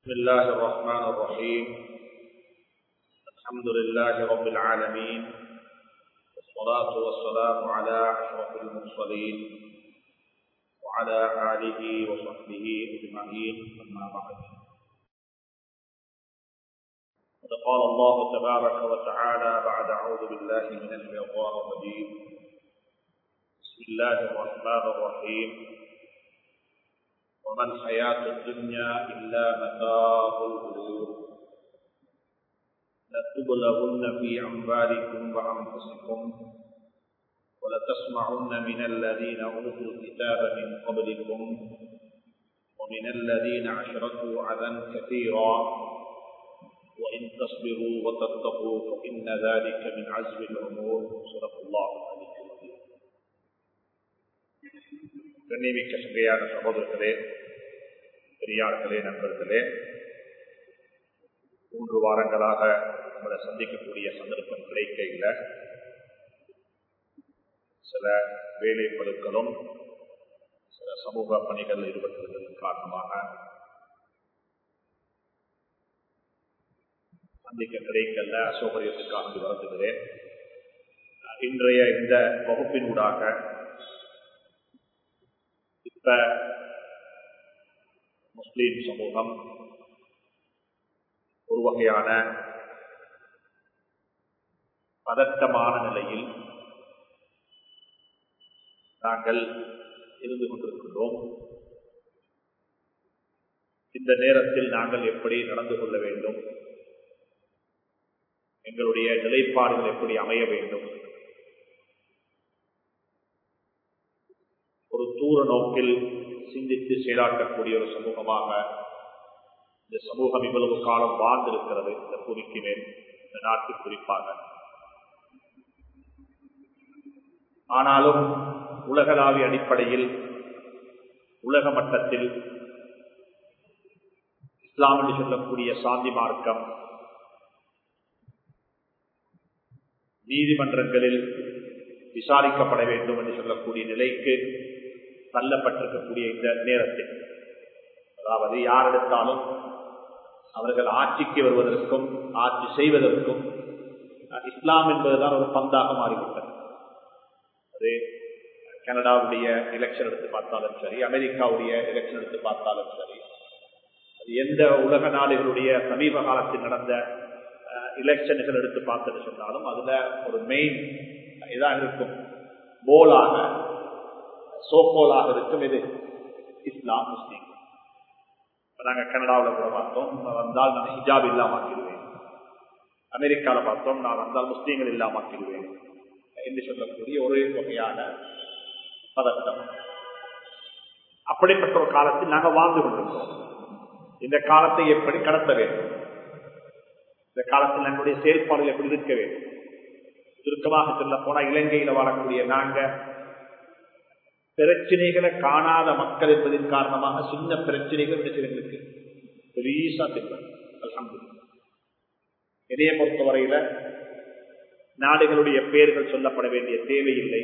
بسم الله الرحمن الرحيم الحمد لله رب العالمين والصلاة والسلام على أشرف المرسلين وعلى آله وصحبه أجمعين أما بعد قد قال الله تبارك وتعالى بعد أعوذ بالله من الشيطان الرجيم بسم الله الرحمن الرحيم وما الحياة الدنيا إلا متاع الغرور لتبلغن في أموالكم وأنفسكم ولتسمعن من الذين أوتوا الكتاب من قبلكم ومن الذين أشركوا عذا كثيرا وإن تصبروا وتتقوا فإن ذلك من عزم الأمور صدق الله العلي العظيم கண்ணியமிக்க சங்கையான சகோதரர்களே பெரியார்களே நண்பர்களே மூன்று வாரங்களாக நம்மளை சந்திக்கக்கூடிய சந்தர்ப்பம் கிடைக்க இல்லை சில வேலை பழுக்களும் சில சமூக பணிகள் ஈடுபட்டிருந்ததன் காரணமாக சந்திக்க கிடைக்கல அசௌகரியத்துக்காக வருந்துகிறேன் இன்றைய இந்த வகுப்பினூடாக இப்ப முஸ்லீம் சமூகம் ஒரு வகையான பதட்டமான நிலையில் நாங்கள் இருந்து கொண்டிருக்கின்றோம் இந்த நேரத்தில் நாங்கள் எப்படி நடந்து கொள்ள வேண்டும் எங்களுடைய நிலைப்பாடுகள் எப்படி அமைய வேண்டும் ஒரு தூர நோக்கில் சிந்தித்து செயலாற்றக்கூடிய ஒரு சமூகமாக இந்த சமூகம் இவ்வளவு காலம் வாழ்ந்திருக்கிறது இந்த பூமிக்கு மேல் இந்த நாட்டில் குறிப்பாக ஆனாலும் உலகளாவிய அடிப்படையில் உலக மட்டத்தில் இஸ்லாம் என்று சொல்லக்கூடிய சாந்தி மார்க்கம் நீதிமன்றங்களில் விசாரிக்கப்பட வேண்டும் என்று சொல்லக்கூடிய நிலைக்கு தள்ளப்பட்டிருக்கக்கூடிய இந்த நேரத்தில் அதாவது யார் எடுத்தாலும் அவர்கள் ஆட்சிக்கு வருவதற்கும் ஆட்சி செய்வதற்கும் இஸ்லாம் என்பதுதான் ஒரு பந்தாக மாறிவிட்டது அது கனடாவுடைய எலெக்ஷன் எடுத்து பார்த்தாலும் சரி அமெரிக்காவுடைய எலெக்ஷன் எடுத்து பார்த்தாலும் சரி அது எந்த உலக நாடுகளுடைய சமீப காலத்தில் நடந்த எலெக்ஷன்கள் எடுத்து பார்த்துட்டு சொன்னாலும் அதுல ஒரு மெயின் இதாக இருக்கும் போலாக சோகோலாக இருக்கும் இது இஸ்லாம் முஸ்லீம் நாங்க கனடாவில் கூட பார்த்தோம் வந்தால் நான் ஹிஜாப் இல்லாமக்கிடுவேன் அமெரிக்காவில் பார்த்தோம் நான் வந்தால் முஸ்லீம்கள் இல்லாமக்கிடுவேன் என்று சொல்லக்கூடிய ஒரு வகையான பதட்டம் அப்படிப்பட்ட ஒரு காலத்தில் நாங்கள் வாழ்ந்து கொண்டிருக்கிறோம் இந்த காலத்தை எப்படி கடத்த வேண்டும் இந்த காலத்தில் நம்முடைய செயல்பாடுகள் எப்படி இருக்க வேண்டும் சுருக்கமாக சொல்ல போனா இலங்கையில வாழக்கூடிய நாங்க பிரச்சனைகளை காணாத மக்கள் என்பதன் காரணமாக சின்ன பிரச்சனைகள் பிரச்சனைகளுக்கு பெரியசா திட்டம் அலமது இதைய பொறுத்தவரையில நாடுகளுடைய பெயர்கள் சொல்லப்பட வேண்டிய தேவையில்லை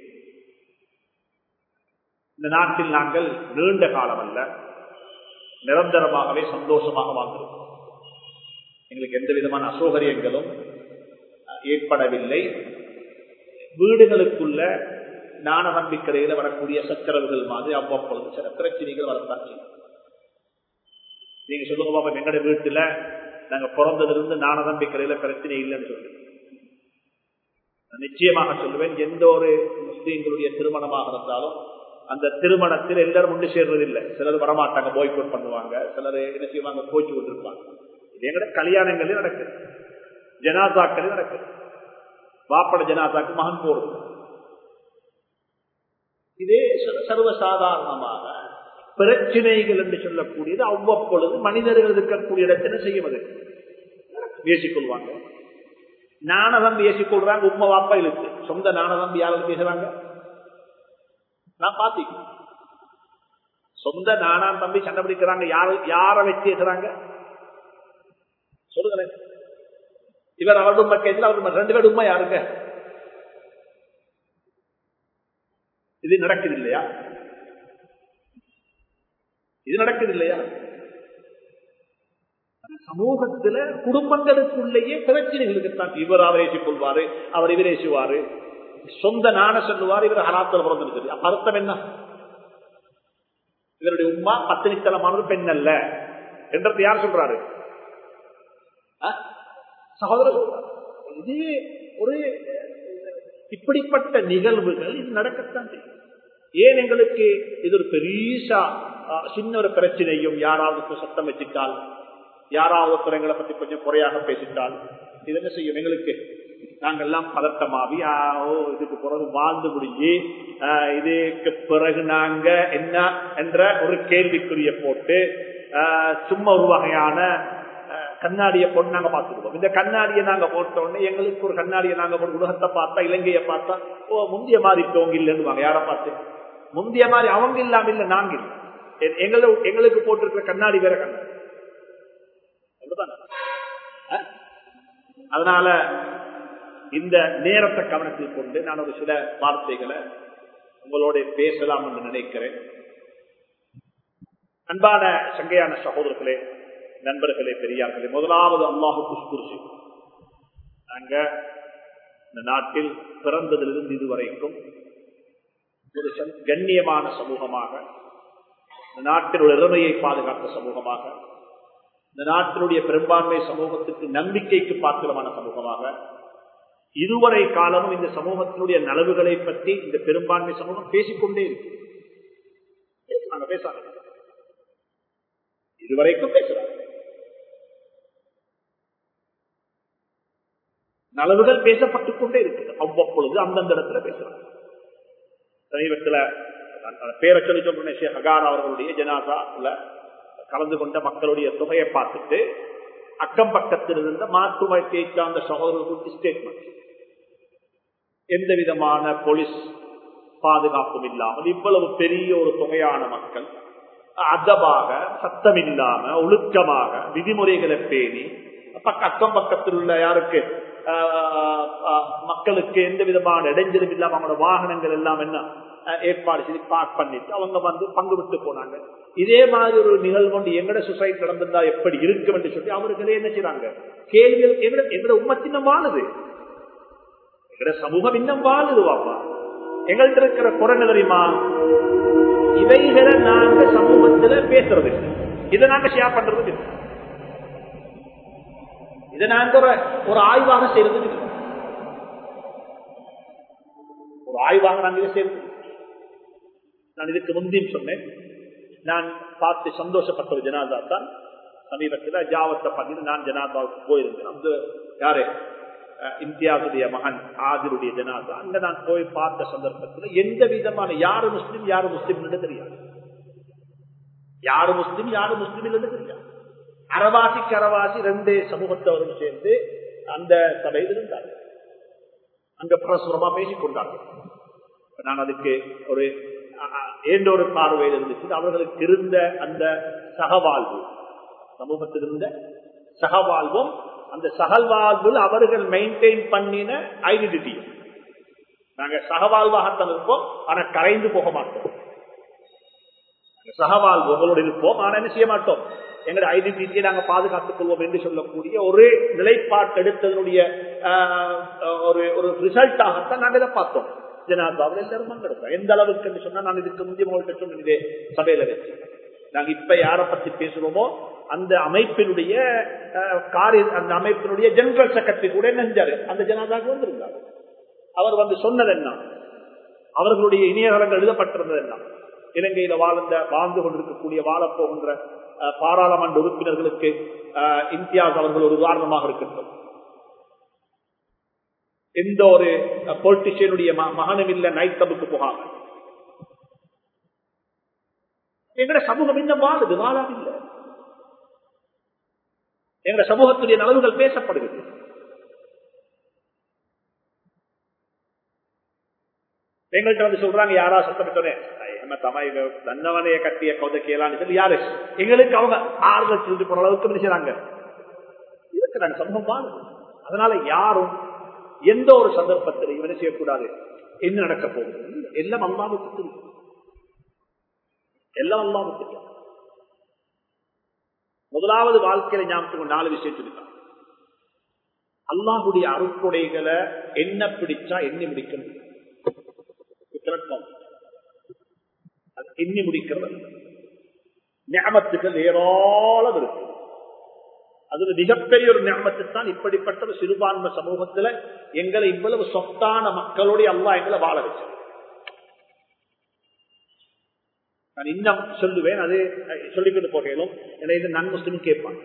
இந்த நாட்டில் நாங்கள் நீண்ட காலம் அல்ல நிரந்தரமாகவே சந்தோஷமாக வாழ்ந்திருக்கிறோம் எங்களுக்கு எந்த விதமான அசௌகரியங்களும் ஏற்படவில்லை வீடுகளுக்குள்ள ஞான நம்பிக்கையில வரக்கூடிய சச்சரவுகள் மாதிரி அவ்வப்பொழுது சில பிரச்சனைகள் வரத்தான் செய்யும் நீங்க சொல்லுங்க பாப்பா எங்களுடைய வீட்டுல நாங்க பிறந்ததிலிருந்து ஞான நம்பிக்கையில பிரச்சனை இல்லைன்னு சொல்லி நிச்சயமாக சொல்லுவேன் எந்த ஒரு முஸ்லீம்களுடைய திருமணமாக இருந்தாலும் அந்த திருமணத்தில் எல்லாரும் ஒன்று சேர்றதில்லை சிலர் வரமாட்டாங்க போய்கோட் பண்ணுவாங்க சிலர் என்ன செய்வாங்க கோச்சு கொண்டிருப்பாங்க இது எங்கட கல்யாணங்களே நடக்குது ஜனாதாக்களே நடக்குது வாப்பட ஜனாதாக்கு மகன் போறது இதே சர்வசாதாரணமாக பிரச்சனைகள் என்று சொல்லக்கூடியது அவ்வப்பொழுது மனிதர்கள் இருக்கக்கூடிய இடத்துல செய்யும் பேசிக்கொள்வாங்க நாணதம் பேசிக்கொள்றாங்க உண்மை வாப்பா இழுத்து சொந்த நாணதம் யாரும் பேசுறாங்க நான் பாத்தீங்க சொந்த நானாம் தம்பி சண்டை பிடிக்கிறாங்க யார யார வச்சு பேசுறாங்க சொல்லுங்களேன் இவர் அவருடைய உண்மை கேட்கல அவர் ரெண்டு பேர் உண்மை யாருங்க இது நடக்குது இல்லையா இது நடக்குது இல்லையா சமூகத்துல குடும்பங்களுக்குள்ளேயே பிரச்சனைகளுக்குத்தான் இவர் அவரேசிக் கொள்வாரு அவர் இவரேசுவாரு சொந்த நாண சொல்லுவார் இவர் ஹராத்தில் பிறந்திருக்கிறது அர்த்தம் என்ன இவருடைய உமா பத்தினித்தனமானது பெண் அல்ல என்றது யார் சொல்றாரு சகோதரர் சொல்றாரு இது ஒரு இப்படிப்பட்ட நிகழ்வுகள் இது நடக்கத்தான் செய்யும் ஏன் எங்களுக்கு இது ஒரு பெரிய சின்ன ஒரு பிரச்சனையும் யாராவது சத்தம் வச்சுட்டால் யாராவது ஒருத்தர் பத்தி கொஞ்சம் குறையாக பேசிட்டால் இது என்ன செய்யும் எங்களுக்கு நாங்கெல்லாம் பதட்டமாவி ஓ இதுக்கு பிறகு வாழ்ந்து முடிஞ்சு இதுக்கு பிறகு நாங்க என்ன என்ற ஒரு கேள்விக்குரிய போட்டு சும்மா ஒரு வகையான கண்ணாடியை போட்டு நாங்க பார்த்துருவோம் இந்த கண்ணாடியை நாங்க போட்ட உடனே எங்களுக்கு ஒரு கண்ணாடியை நாங்க போட்டு உலகத்தை பார்த்தா இலங்கையை பார்த்தா ஓ முந்திய மாதிரி இப்பவங்க இல்லைன்னு யாரை பார்த்து முந்திய மாதிரி அவங்க இல்லாம இல்ல நாங்க இல்லை எங்களுக்கு எங்களுக்கு போட்டிருக்கிற கண்ணாடி வேற கண்ணாடி அதனால இந்த நேரத்தை கவனத்தில் கொண்டு நான் ஒரு சில வார்த்தைகளை உங்களோட பேசலாம் என்று நினைக்கிறேன் அன்பான சங்கையான சகோதரர்களே நண்பர்களே பெரியார்களே முதலாவது அல்லாஹு குஷ்குருசி நாங்க இந்த நாட்டில் பிறந்ததிலிருந்து இதுவரைக்கும் ஒரு கண்ணியமான சமூகமாக இந்த நாட்டில் ஒரு இறமையை பாதுகாத்த சமூகமாக இந்த நாட்டினுடைய பெரும்பான்மை சமூகத்துக்கு நம்பிக்கைக்கு பாத்திரமான சமூகமாக இதுவரை காலமும் இந்த சமூகத்தினுடைய நலவுகளை பற்றி இந்த பெரும்பான்மை சமூகம் பேசிக்கொண்டே இருக்கு பேசுறாங்க பேசாங்க இதுவரைக்கும் பேசுறாங்க நலவுகள் பேசப்பட்டுக் கொண்டே இருக்கு அவ்வப்பொழுது அந்தந்த இடத்துல பேசுறாங்க சமீபத்தில் பேரை சொல்லி சொல்றேன் ஷேக் ஹகான் அவர்களுடைய ஜனாசால கலந்து கொண்ட மக்களுடைய தொகையை பார்த்துட்டு அக்கம் பக்கத்தில் இருந்த மாற்று வாழ்க்கையை சார்ந்த சகோதரர்களுக்கு ஸ்டேட்மெண்ட் எந்த விதமான போலீஸ் பாதுகாப்பும் இல்லாமல் இவ்வளவு பெரிய ஒரு தொகையான மக்கள் அதபாக சத்தம் இல்லாம ஒழுக்கமாக விதிமுறைகளை பேணி அக்கம் பக்கத்தில் உள்ள யாருக்கு மக்களுக்கு எந்த விதமான இடைஞ்சலும் இல்லாம அவங்களோட வாகனங்கள் எல்லாம் என்ன ஏற்பாடு செய்து பார்க் பண்ணிட்டு அவங்க வந்து பங்கு விட்டு போனாங்க இதே மாதிரி ஒரு நிகழ்வு கொண்டு எங்கட சொசைட்டி நடந்திருந்தா எப்படி இருக்கும் என்று சொல்லி அவர்களே என்ன செய்யறாங்க கேள்விகள் எங்கட எங்கட உம்மத்தினம் வாழுது எங்கட சமூகம் இன்னும் வாழுது வாப்பா எங்கள்கிட்ட இருக்கிற குறை தெரியுமா இவைகளை நாங்க சமூகத்துல பேசுறது இல்லை இதை நாங்க ஷேர் பண்றது இல்லை இதை நாங்க ஒரு ஆய்வாக செய்யறது இல்லை ஒரு ஆய்வாக நாங்க இதை செய்யறது நான் இதுக்கு முந்தியும் சொன்னேன் நான் பார்த்து சந்தோஷப்பட்ட ஒரு ஜனாதா தான் சமீபத்தில் ஜாவத்தை பண்ணிட்டு நான் ஜனாதாவுக்கு போயிருந்தேன் அந்த யாரு இந்தியாவுடைய மகன் ஆதிருடைய ஜனாதா அங்க நான் போய் பார்த்த சந்தர்ப்பத்தில் எந்த விதமான யாரு முஸ்லீம் யாரு முஸ்லீம் தெரியாது யாரு முஸ்லீம் யாரு முஸ்லீம் தெரியாது அரவாசிக்கு அரவாசி ரெண்டு சமூகத்தவரும் சேர்ந்து அந்த சபையில் இருந்தார்கள் அங்க பிரசுரமா பேசிக் கொண்டார்கள் நான் அதுக்கு ஒரு ஏண்ட ஒரு பார்வையில் இருந்துச்சு அவர்களுக்கு இருந்த அந்த சகவாழ்வு சமூகத்தில் இருந்த சகவாழ்வும் அந்த சகவாழ்வில் அவர்கள் மெயின்டைன் பண்ணின ஐடென்டிட்டி நாங்க சகவாழ்வாகத்தான் இருப்போம் ஆனா கரைந்து போக மாட்டோம் சகவாழ்வு உங்களோட இருப்போம் ஆனா என்ன செய்ய மாட்டோம் எங்களுடைய ஐடென்டிட்டியை நாங்க பாதுகாத்துக் கொள்வோம் என்று சொல்லக்கூடிய ஒரு நிலைப்பாட்டு எடுத்ததனுடைய ஒரு ஒரு ரிசல்ட்டாகத்தான் நாங்க இதை பார்த்தோம் ஜனாதாவில் எல்லாரும் பங்கெடுப்போம் எந்த அளவுக்கு என்று சொன்னா நான் இதுக்கு முந்தைய உங்கள்கிட்ட சொன்னதே சபையில வச்சு நாங்க இப்ப யாரை பத்தி பேசுறோமோ அந்த அமைப்பினுடைய காரிய அந்த அமைப்பினுடைய ஜெனரல் செக்ரட்டரி கூட நெஞ்சாரு அந்த ஜனாதாக்கு வந்திருந்தார் அவர் வந்து சொன்னது என்ன அவர்களுடைய இணையதளங்கள் எழுதப்பட்டிருந்தது என்ன இலங்கையில வாழ்ந்த வாழ்ந்து கொண்டிருக்கக்கூடிய வாழப்போகின்ற பாராளுமன்ற உறுப்பினர்களுக்கு இம்தியாஸ் அவர்கள் ஒரு உதாரணமாக இருக்கட்டும் எந்த ஒரு பொலிட்டிஷியனுடைய மகனும் இல்ல நைட் கிளப்புக்கு போகாம எங்கட சமூகம் இன்னும் வாழுது வாழாது இல்லை எங்க சமூகத்துடைய நலவுகள் பேசப்படுகிறது எங்கள்கிட்ட வந்து சொல்றாங்க யாரா சத்தமிட்டோனே நம்ம தமிழ் தன்னவனைய கட்டிய கவுத கேளான்னு சொல்லி யாரு எங்களுக்கு அவங்க ஆறுதல் சொல்லிட்டு போற அளவுக்கு நினைச்சாங்க இருக்கிறாங்க சமூகம் வாழுது அதனால யாரும் எந்த ஒரு சந்தர்ப்பத்திலையும் என்ன செய்யக்கூடாது என்ன நடக்க போகுது எல்லாம் அல்லாவுக்கு தெரியும் எல்லாம் அல்லாவுக்கு தெரியும் முதலாவது வாழ்க்கையில ஞாபகத்துக்கு நாலு விஷயம் சொல்லிட்டான் அல்லாஹுடைய அருட்கொடைகளை என்ன பிடிச்சா எண்ணி முடிக்க முடியும் எண்ணி முடிக்கிறது ஞாபத்துகள் ஏராளம் இருக்கு அதுல மிகப்பெரிய ஒரு ஞாபகத்தை தான் இப்படிப்பட்ட ஒரு சிறுபான்மை சமூகத்துல எங்களை இவ்வளவு சொத்தான மக்களுடைய அல்லா எங்களை வாழ வச்சு நான் இன்னும் சொல்லுவேன் அது சொல்லிக்கொண்டு போகலும் என இது நன் முஸ்லிம் கேட்பாங்க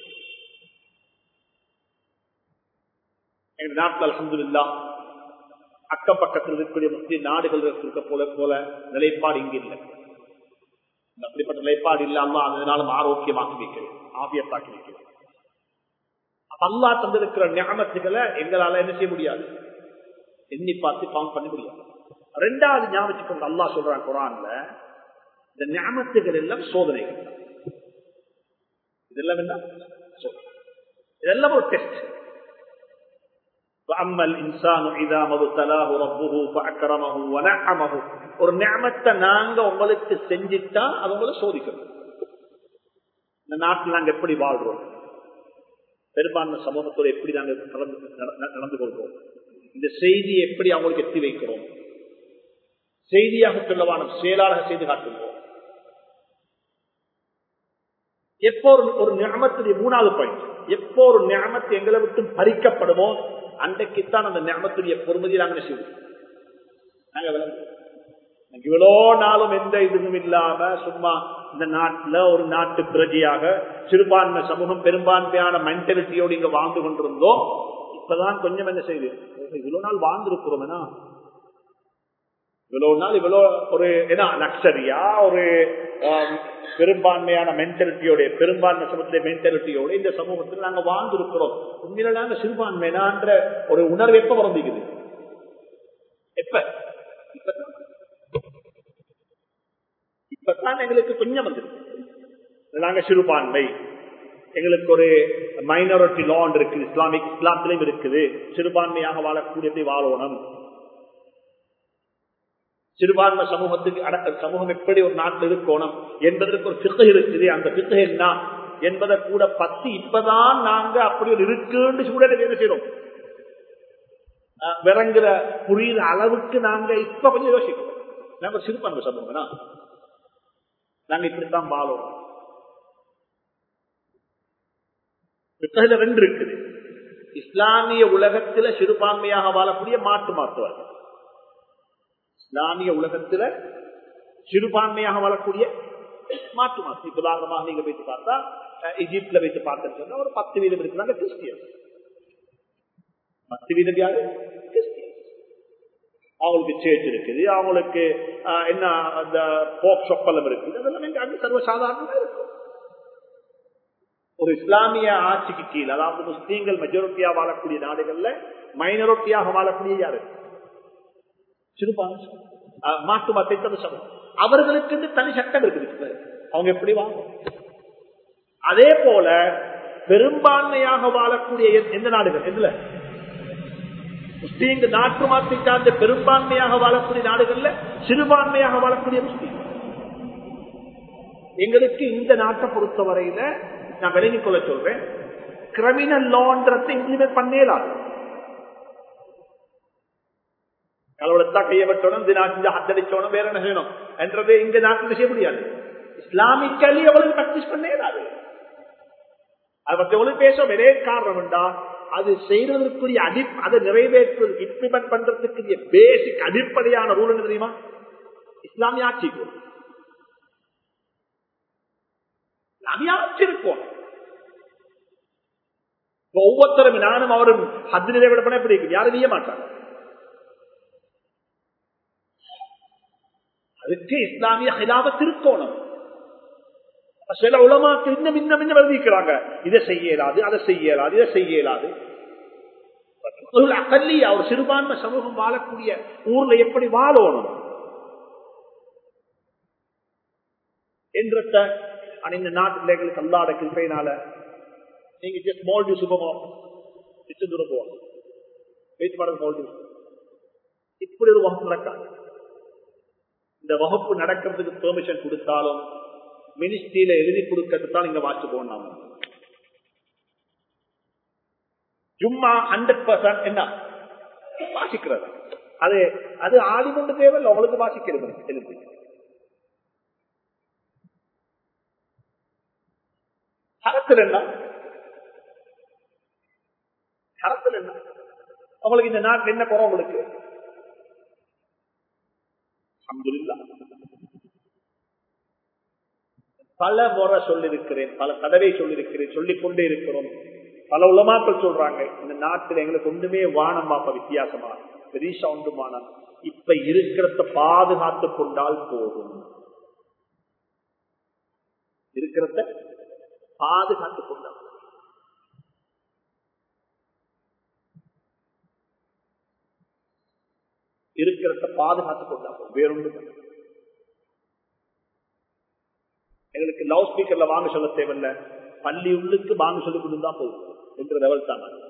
எங்க நாட்டில் அலமது இல்லா அக்கம் பக்கத்தில் இருக்கக்கூடிய முஸ்லீம் நாடுகள் இருக்க போல போல நிலைப்பாடு இங்கு இல்லை அப்படிப்பட்ட நிலைப்பாடு இல்லாம அதனாலும் ஆரோக்கியமாக்கி வைக்கிறேன் ஆபியத்தாக்கி வைக்கிறேன் அல்லா தந்திருக்கிற ஞாபகத்துகளை எங்களால என்ன செய்ய முடியாது எண்ணி பார்த்து கவுண்ட் பண்ண முடியாது ரெண்டாவது ஞாபகத்துக்கு கொண்டு அல்லா சொல்றான் குரான்ல இந்த ஞாபகத்துகள் எல்லாம் சோதனைகள் இதெல்லாம் என்ன இதெல்லாம் ஒரு டெஸ்ட் ஒரு ஞாபகத்தை நாங்க உங்களுக்கு செஞ்சுட்டா அது உங்களை சோதிக்கணும் இந்த நாட்டில் நாங்க எப்படி வாழ்றோம் பெரும்பான்மை சமூகத்தோடு எப்படி நாங்கள் நடந்து கொள்வோம் இந்த செய்தியை எப்படி அவங்களுக்கு எத்தி வைக்கிறோம் செய்தியாக சொல்லவான செயலாளர் செய்து காட்டுவோம் எப்போ ஒரு ஞாபகத்துடைய மூணாவது பாயிண்ட் எப்போ ஒரு ஞாபகத்தை எங்களை விட்டு பறிக்கப்படுமோ அன்றைக்குத்தான் அந்த ஞாபகத்துடைய பொறுமதி நாங்கள் செய்வோம் நாங்க விளங்குவோம் இவ்வளோ நாளும் எந்த இதுவும் இல்லாம சும்மா இந்த நாட்டுல ஒரு நாட்டு பிரஜையாக சிறுபான்மை சமூகம் பெரும்பான்மையான மென்டாலிட்டியோடு இங்க வாழ்ந்து கொண்டிருந்தோம் இப்பதான் கொஞ்சம் என்ன செய்யுது இவ்வளவு நாள் வாழ்ந்திருக்கிறோம் இவ்வளவு நாள் இவ்வளவு ஒரு என்ன நக்சரியா ஒரு பெரும்பான்மையான மென்டாலிட்டியோட பெரும்பான்மை சமூகத்திலே மென்டாலிட்டியோட இந்த சமூகத்தில் நாங்க வாழ்ந்திருக்கிறோம் உண்மையில நாங்க சிறுபான்மைனான்ற ஒரு உணர்வு எப்ப பிறந்திக்குது எப்ப இப்பதான் இப்பதான் எங்களுக்கு கொஞ்சம் வந்துருக்கு நாங்க சிறுபான்மை எங்களுக்கு ஒரு மைனாரிட்டி லா இருக்குது இஸ்லாமிக் இஸ்லாத்திலும் இருக்குது சிறுபான்மையாக வாழக்கூடியதை வாழணும் சிறுபான்மை சமூகத்துக்கு சமூகம் எப்படி ஒரு நாட்டில் இருக்கணும் என்பதற்கு ஒரு சித்த இருக்குது அந்த சித்த என்ன என்பதை கூட பத்தி இப்பதான் நாங்க அப்படி ஒரு இருக்குன்னு கூட என்ன செய்யறோம் விளங்குற புரியுற அளவுக்கு நாங்க இப்ப கொஞ்சம் யோசிக்கிறோம் நாங்க சிறுபான்மை சமூகம்னா நாங்க இப்படித்தான் வாழோம் ரெண்டு இருக்குது இஸ்லாமிய உலகத்துல சிறுபான்மையாக வாழக்கூடிய மாட்டு மாற்றுவார்கள் இஸ்லாமிய உலகத்துல சிறுபான்மையாக வாழக்கூடிய மாட்டு மாற்று இப்ப உதாரணமாக நீங்க வைத்து பார்த்தா எகிப்துல வைத்து பார்த்தேன்னு சொன்னா ஒரு பத்து வீதம் இருக்கிறாங்க கிறிஸ்டியன் பத்து வீதம் யாரு கிறிஸ்டியன் அவங்களுக்கு சேர்ச் இருக்குது அவங்களுக்கு என்ன அந்த போக் சொப்பலம் இருக்குது அதெல்லாம் எங்க அங்கு சர்வசாதாரணமா இருக்கும் ஒரு இஸ்லாமிய ஆட்சிக்கு கீழ் அதாவது முஸ்லீம்கள் மெஜாரிட்டியா வாழக்கூடிய நாடுகள்ல மைனாரிட்டியாக வாழக்கூடிய யாரு சிறுபான்மை மாட்டு மத்தை சமூகம் அவர்களுக்கு தனி சட்டம் இருக்குது அவங்க எப்படி வாங்கும் அதே போல பெரும்பான்மையாக வாழக்கூடிய எந்த நாடுகள் எதுல முஸ்லீம்கள் நாட்டு மாற்றை சார்ந்த பெரும்பான்மையாக வாழக்கூடிய நாடுகள்ல சிறுபான்மையாக வாழக்கூடிய முஸ்லீம் எங்களுக்கு இந்த நாட்டை பொறுத்தவரையில நான் விளங்கிக் கொள்ள சொல்றேன் கிரிமினல் லான்றதை இம்ப்ளிமெண்ட் பண்ணேலாது கலவரத்தா கையப்பட்டோனும் தினாச்சு அத்தடிச்சோனும் வேற என்ன செய்யணும் என்றது இங்க நாட்டில் செய்ய முடியாது இஸ்லாமிக்கலி எவ்வளவு பிராக்டிஸ் பண்ணேலாது அதை பற்றி எவ்வளவு பேசும் ஒரே காரணம் என்றா அது செய்யறதற்குரிய அடி அதை நிறைவேற்று இம்ப்ளிமெண்ட் பண்றதுக்குரிய பேசிக் அடிப்படையான ரூல் என்ன தெரியுமா இஸ்லாமிய ஆட்சி இஸ்லாமிய ஆட்சி இருக்கும் ஒவ்வொருத்தரும் நானும் அவரும் ஹத்து நிறைவேட பண்ண எப்படி இருக்கு யாரும் செய்ய மாட்டாங்க அதுக்கு இஸ்லாமிய ஹிலாபத் இருக்கணும் சில உலமாக்கு இன்னும் இன்னும் இன்னும் எழுதிக்கிறாங்க இதை செய்ய இயலாது அதை செய்ய இயலாது இதை செய்ய இயலாது அகல்லியா ஒரு சிறுபான்மை சமூகம் வாழக்கூடிய ஊர்ல எப்படி வாழணும் என்ற இந்த நாட்டு எங்களுக்கு அல்லாத கிருப்பையினால நீங்க ஜஸ்ட் மோல்டி சுபமோ மிச்சம் தூரம் போவாங்க வெயிட் பண்ணுறது மோல்டி இப்படி ஒரு வகுப்பு நடக்காது இந்த வகுப்பு நடக்கிறதுக்கு பெர்மிஷன் கொடுத்தாலும் மினிஸ்ட்ரியில எழுதி கொடுக்கறது தான் இங்க வாட்சி போடணும் ஜும்மா ஹண்ட்ரட் பர்சன்ட் என்ன வாசிக்கிறது அது அது ஆடி கொண்டு தேவையில்லை உங்களுக்கு வாசிக்கிறது எழுதி ஹரத்தில் என்ன ஹரத்தில் என்ன உங்களுக்கு இந்த நாட்டில் என்ன குறை உங்களுக்கு அல்ஹம்துலில்லாஹ். பல முறை சொல்லியிருக்கிறேன் பல தடவை சொல்லியிருக்கிறேன் சொல்லிக் கொண்டே இருக்கிறோம் பல உலமாக்கள் சொல்றாங்க இந்த நாட்டில் எங்களுக்கு ஒன்றுமே வானம் பாப்ப வித்தியாசமா பெரிய ஒன்றுமான இப்ப இருக்கிறத பாதுகாத்துக் கொண்டால் போதும் இருக்கிறத பாதுகாத்துக் கொண்டால் இருக்கிறத பாதுகாத்துக் கொண்டால் போதும் வேறொன்று எங்களுக்கு லவுட் ஸ்பீக்கர்ல வாங்க சொல்ல தேவையில்ல பள்ளி உள்ளுக்கு வாங்க சொல்லி கொடுத்தா போதும் என்ற லெவல் தான் அது.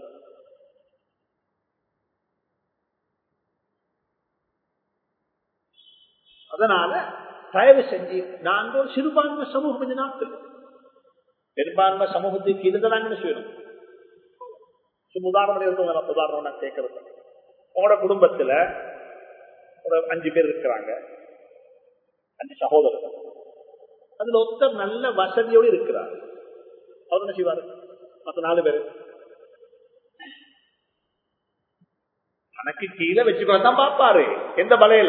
அதனால தயவு செஞ்சு நாங்கள் ஒரு சிறுபான்மை சமூகம் இந்த நாட்டில் பெரும்பான்மை சமூகத்துக்கு இதுதான் என்ன செய்யணும் சும்மா உதாரணம் இருந்து உதாரணம் நான் கேட்கறது உங்களோட குடும்பத்துல ஒரு அஞ்சு பேர் இருக்கிறாங்க அஞ்சு சகோதரர்கள் அதுல ஒருத்தர் நல்ல வசதியோடு இருக்கிறார் அவர் என்ன செய்வார் மற்ற நாலு பேர் தனக்கு கீழே வச்சுக்கொள்ளத்தான் பார்ப்பாரு எந்த வலையில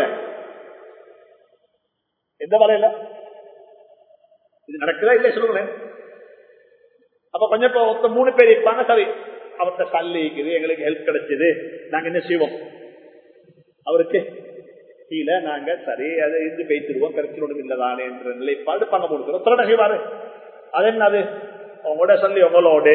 எந்த வலையில இது நடக்குதா இல்லையா சொல்லுங்களேன் அப்ப கொஞ்சம் இப்ப ஒருத்தர் மூணு பேர் இருப்பாங்க சரி அவர்கிட்ட சல்லி இருக்குது எங்களுக்கு ஹெல்ப் கிடைச்சது நாங்க என்ன செய்வோம் அவருக்கு கீழே நாங்க சரி அதை இருந்து பேசிடுவோம் கருத்தினோடு இல்லதானே என்ற நிலைப்பாடு பண்ண கொடுக்கிறோம் திறன செய்வாரு அது என்னது உங்களோட சொல்லி உங்களோடு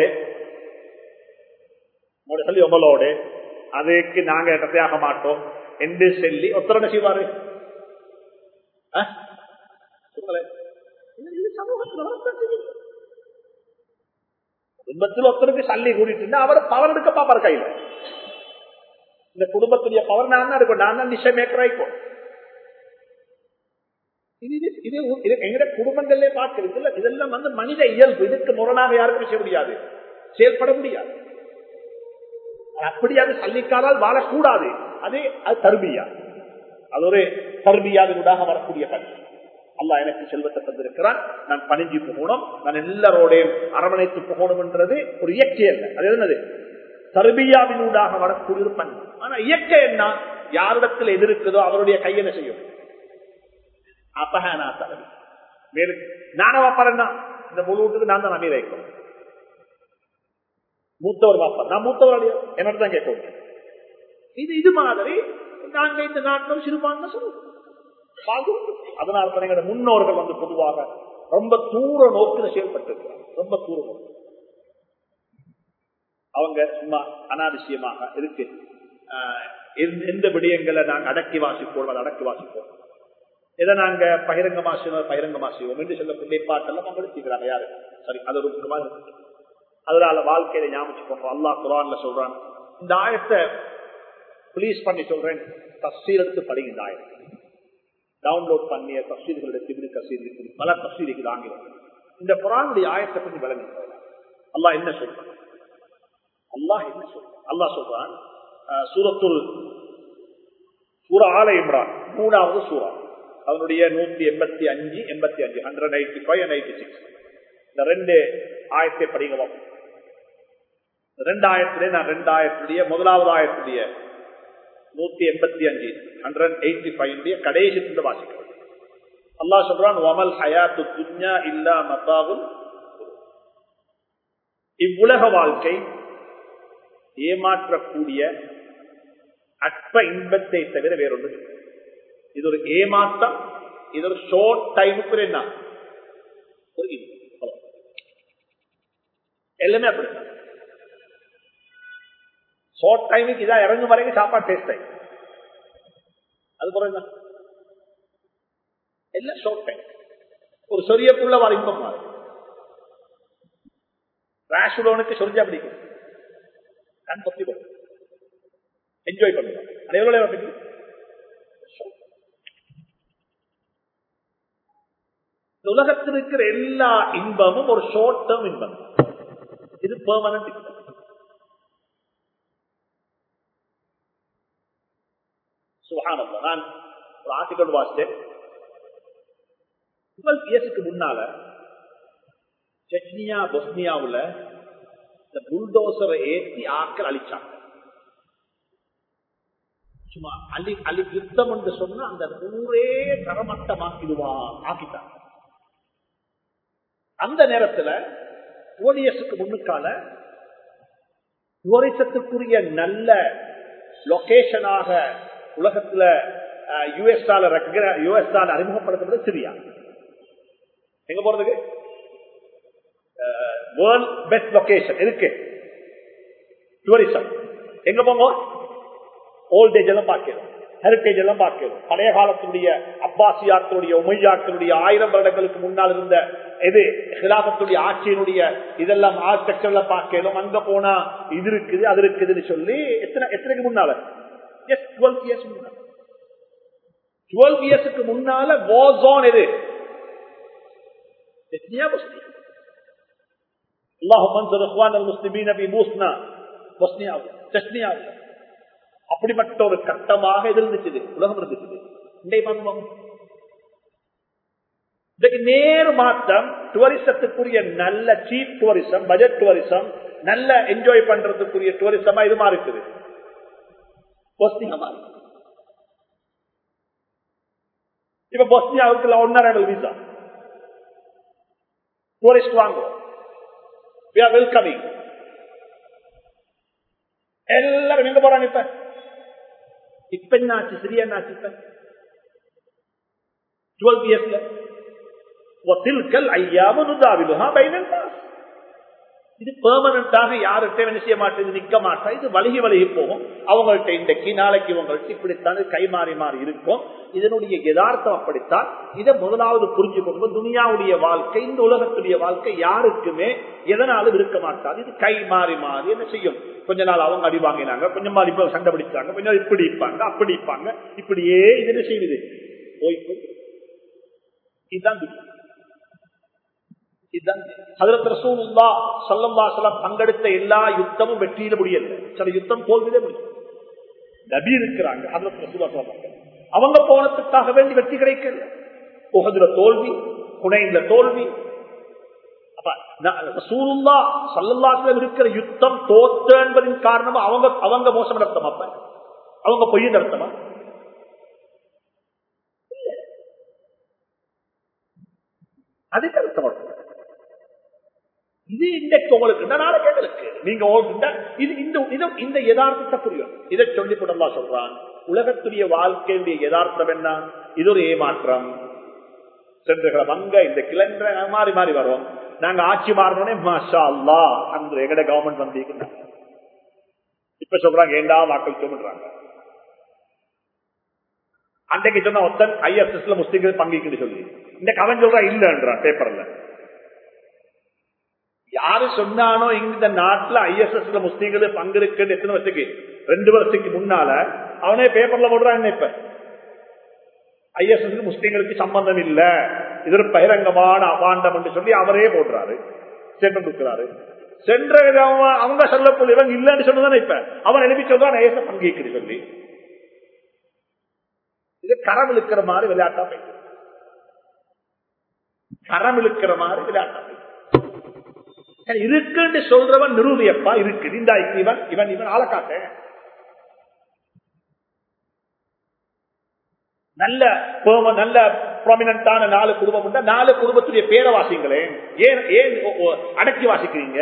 உங்களோட சொல்லி உங்களோடு அதுக்கு நாங்க கத்தையாக மாட்டோம் என்று சொல்லி ஒத்தரனை செய்வாரு ஆ? சொல்லுங்களேன். இது- இது சமூகத்துல வரத்தான் செய்யுது. குடும்பத்தில் ஒருத்தருக்கு சல்லி கூட்டிட்டு அவர் பவர் எடுக்க பாப்பாரு கையில இந்த குடும்பத்துடைய பவர் நான் தான் இருக்கும் நான் தான் நிச்சயம் மேக்கராய்க்கும் இது இது இது இது எங்க குடும்பங்களே பார்க்கிறது இல்ல இதெல்லாம் வந்து மனித இயல்பு இதுக்கு முரணாக யாருக்கும் செய்ய முடியாது செயல்பட முடியாது அப்படி அது சல்லிக்காரால் வாழக்கூடாது அது அது தர்பியா அது ஒரு தர்பியாவினூடாக வரக்கூடிய கல்வி அல்லாஹ் எனக்கு செல்வத்தை தந்திருக்கிறான் நான் பணிஞ்சு போகணும் நான் எல்லாரோடையும் அரவணைத்து போகணும் என்றது ஒரு இயற்கை அல்ல அது என்னது தர்பியாவினூடாக வரக்கூடிய ஒரு பண்பு ஆனா இயற்கை என்ன யாரிடத்தில் எது இருக்குதோ அவருடைய கை என்ன செய்யும் அப்பகனா தலைவி மேலும் நான வாப்பாரன் தான் இந்த முழு வீட்டுக்கு நான் தான் அமீர் வைக்கணும் மூத்தவர் வாப்பா நான் மூத்தவர் என்னோட தான் கேட்க இது இது மாதிரி நாங்க இந்த நாட்டில் சிறுபான்மை சொல்லுவோம் அதனால தான் எங்களோட முன்னோர்கள் வந்து பொதுவாக ரொம்ப தூர நோக்கில் செயல்பட்டிருக்கிறாங்க ரொம்ப தூர நோக்கு அவங்க சும்மா அனாவசியமாக இருக்கு ஆஹ் எந்த- எந்த விடயங்களை நாங்க அடக்கி வாசிப்போம் அதை அடக்கி வாசிப்போம் இதை நாங்க பகிரங்கமா செய்வோம் பகிரங்கமா செய்வோம் என்று சொல்லக்கூடிய பாட்டெல்லாம் பங்கெடுத்துக்கிறாங்க யாரு சரி அது ஒரு முக்கியமா இருக்கு அதனால வாழ்க்கையில ஞாபகம் அல்லாஹ் குரான்ல சொல்றான் இந்த ஆயத்தை ப்ளீஸ் பண்ணி சொல்றேன் தஸ்தீர் எடுத்து படிங்க இந்த ஆயத்தை டவுன்லோட் பண்ணிய தஸ்தீர்கள் எடுத்து இப்படி கசீர் இருக்குது பல தஸ்தீருக்கு ஆங்கிலம் இந்த குரானுடைய ஆயத்தை கொஞ்சம் விளங்கி அல்லாஹ் என்ன சொல்றான் அல்லாஹ் என்ன சொல்றான் அல்லாஹ் சொல்றான் அஹ், சூரத்துல் சூரா ஆல இம்ரான் மூணாவது சூரா அதனுடைய நூத்தி எண்பத்தி அஞ்சு எண்பத்தி அஞ்சு hundred eighty five and eighty six இந்த ரெண்டு ஆயத்தை படிக்கலாம் ரெண்டு ஆயிரத்திலே நான் ரெண்டு ஆயிரத்துடைய முதலாவது ஆயிரத்துடைய நூத்தி எண்பத்தி அஞ்சு ஹண்ட்ரட் எயிட்டி ஃபைவ் கடைசி துண்டு வாசிக்கிறோம் அல்லாஹ் சொல்றான் வமல் ஹயாத்து துன்யா இல்லா மத்தாவுல் இவ்வுலக வாழ்க்கை ஏமாற்றக்கூடிய அற்ப இன்பத்தை தவிர வேறொன்று இல்லை. இது ஒரு ஏமாற்றம் இது ஒரு ஷோர்ட் டைமுக்கு என்ன ஒரு இன்பம் அவ்வளவு. எல்லாமே அப்படித்தான் ஷார்ட் டைமுக்கு இதான் இறங்கும் வரைக்கும் சாப்பாடு டேஸ்ட் டைம் அது போல என்ன எல்லாம் ஷார்ட் டைம் ஒரு சொரியக்குள்ள வர இன்பம் மாறும் ரேஷ் உள்ளவனுக்கு சொரிஞ்சா பிடிக்கும் கண் பொத்தி போகும் என்ஜாய் பண்ணுவான் அது எவ்வளவு நேரம் பிடிக்கும் இந்த உலகத்தில் இருக்கிற எல்லா இன்பமும் ஒரு ஷார்ட் டேர்ம் இன்பம் இது பெர்மனன்ட் இன்பம் சுகானந்தா நான் ஒரு ஆர்டிகல் வாசித்தேன் டுவெல் இயர்ஸுக்கு முன்னால செச்னியா பொஸ்னியாவுல இந்த புல்டோசரை ஏற்றி ஆக்கள் அழிச்சாங்க சும்மா அழி அழி யுத்தம் என்று சொன்னா அந்த ஊரே தரமட்டமாக்கிடுவா ஆக்கிட்டாங்க அந்த நேரத்துல ஓடிஎஸ்க்கு முன்னுக்கால டூரிசத்துக்குரிய நல்ல லொகேஷனாக உலகத்துல யுஎஸ்ஆல யுஎஸ்ஆல அறிமுகப்படுத்துறது சிரியா எங்க போறதுக்கு வேர்ல்ட் பெஸ்ட் லொகேஷன் இருக்கு டூரிசம் எங்க போங்க ஓல்டேஜ் எல்லாம் பார்க்கிறோம் ஹெரிட்டேஜ் எல்லாம் பார்க்கிறோம் பழைய காலத்தினுடைய அப்பாசியாக்களுடைய உமையாக்களுடைய ஆயிரம் வருடங்களுக்கு முன்னால் இருந்த எது ஹிலாபத்துடைய ஆட்சியினுடைய இதெல்லாம் ஆர்கிடெக்சர்ல பார்க்கிறோம் அங்க போனா இது இருக்குது அது இருக்குதுன்னு சொல்லி எத்தனை எத்தனைக்கு முன்னால எஸ் டுவெல் இயர்ஸ் முன்னால டுவெல் இயர்ஸுக்கு முன்னால வாஸ் எது اللهم انصر اخوان المسلمين في بوسنا بوسنيا تسنيا அப்படிப்பட்ட ஒரு கட்டமாக இது இருந்துச்சு உலகம் இருந்துச்சு இதுக்கு நேர் மாற்றம் டூரிசத்துக்குரிய நல்ல சீப் டூரிசம் பட்ஜெட் டூரிசம் நல்ல என்ஜாய் பண்றதுக்குரிய டூரிசமா இது மாதிரி இருக்குது இப்ப பொஸ்னியாவுக்கு ஒன்னரை விசா டூரிஸ்ட் வாங்குவோம் வெல்கமிங் எல்லாரும் எங்க போறாங்க இப்ப இப்ப என்னாச்சு சிறிய என்னாச்சு இப்ப டுவெல் இயர்ஸ்ல ஒத்தில்கல் ஐயாம நுதாவிலுஹா பைனல் இது பெர்மனண்டாக யார்கிட்ட என்ன செய்ய மாட்டேது நிக்க மாட்டா இது வலிகி வலிகி போகும் அவங்கள்ட்ட இன்றைக்கு நாளைக்கு இவங்கள்ட்ட இப்படித்தான் கை மாறி மாறி இருக்கும் இதனுடைய யதார்த்தம் அப்படித்தான் இதை முதலாவது புரிஞ்சு கொண்டு துனியாவுடைய வாழ்க்கை இந்த உலகத்துடைய வாழ்க்கை யாருக்குமே எதனாலும் இருக்க மாட்டாது இது கை மாறி மாறி என்ன செய்யும் கொஞ்ச நாள் அவங்க அடி வாங்கினாங்க கொஞ்சம் மாறி சண்டை பிடிச்சாங்க கொஞ்சம் இப்படி இப்பாங்க அப்படி இப்பாங்க இப்படியே இது என்ன செய்யுது போய்கொண்டு இதுதான் துனியா பங்கெடுத்த எல்லா யுத்தமும் வெற்றியில முடியல சில யுத்தம் தோல்வியிலே முடியும் நபி இருக்கிறாங்க அவங்க போனதுக்காக வேண்டி வெற்றி கிடைக்கல உகதுல தோல்வி குணையில தோல்வி இருக்கிற யுத்தம் தோத்த என்பதின் காரணமா அவங்க அவங்க மோசம் நடத்தமா அப்ப அவங்க பொய் நடத்தமா அதுக்கு அர்த்தம் இது இன்றைக்கு உங்களுக்கு நாளைக்கு எங்களுக்கு நீங்க இது இந்த இந்த யதார்த்தத்தை புரியும் இதை சொல்லி கொண்டா சொல்றான் உலகத்துடைய வாழ்க்கையுடைய யதார்த்தம் என்ன இது ஒரு ஏமாற்றம் சென்றுகளை வங்க இந்த கிளன்ற மாறி மாறி வரும் நாங்க ஆட்சி மாறணும்னே மாஷா அல்லா அந்த எங்கட கவர்மெண்ட் வந்தீங்க இப்ப சொல்றாங்க ஏண்டா வாக்கள் சொல்றாங்க அன்றைக்கு சொன்ன ஒத்தன் ஐஎஸ்எஸ்ல முஸ்லிம்கள் பங்கிக்குன்னு சொல்லி இந்த கவன் சொல்றா இல்லன்றான் பேப்பர்ல யாரு சொன்னானோ இந்த நாட்டுல ஐஎஸ்எஸ்ல முஸ்லீம்கள் பங்கெடுக்குன்னு எத்தனை வருஷத்துக்கு ரெண்டு வருஷத்துக்கு முன்னால அவனே பேப்பர்ல போடுறான் இப்ப ஐஎஸ்எஸ் முஸ்லீம்களுக்கு சம்பந்தம் இல்ல இது ஒரு பகிரங்கமான அபாண்டம் என்று சொல்லி அவரே போடுறாரு சென்று கொடுக்கிறாரு சென்ற அவங்க சொல்லக்கூடிய இவங்க இல்லன்னு சொன்னதானே இப்ப அவன் எழுப்பி சொல்றான் ஐஎஸ் பங்கேற்குது சொல்லி இது கரம் இழுக்கிற மாதிரி விளையாட்டா போயிட்டு கரம் இழுக்கிற மாதிரி விளையாட்டா போயிட்டு இருக்குன்னு சொல்றவன் நிரூபியப்பா இருக்குது இந்த இவன் இவன் இவன் ஆளை காட்ட நல்ல நல்ல ப்ராமினான நாலு குடும்பம் உண்டா நாலு குடும்பத்துடைய பேரை வாசிங்களே ஏன் ஏன் அடக்கி வாசிக்கிறீங்க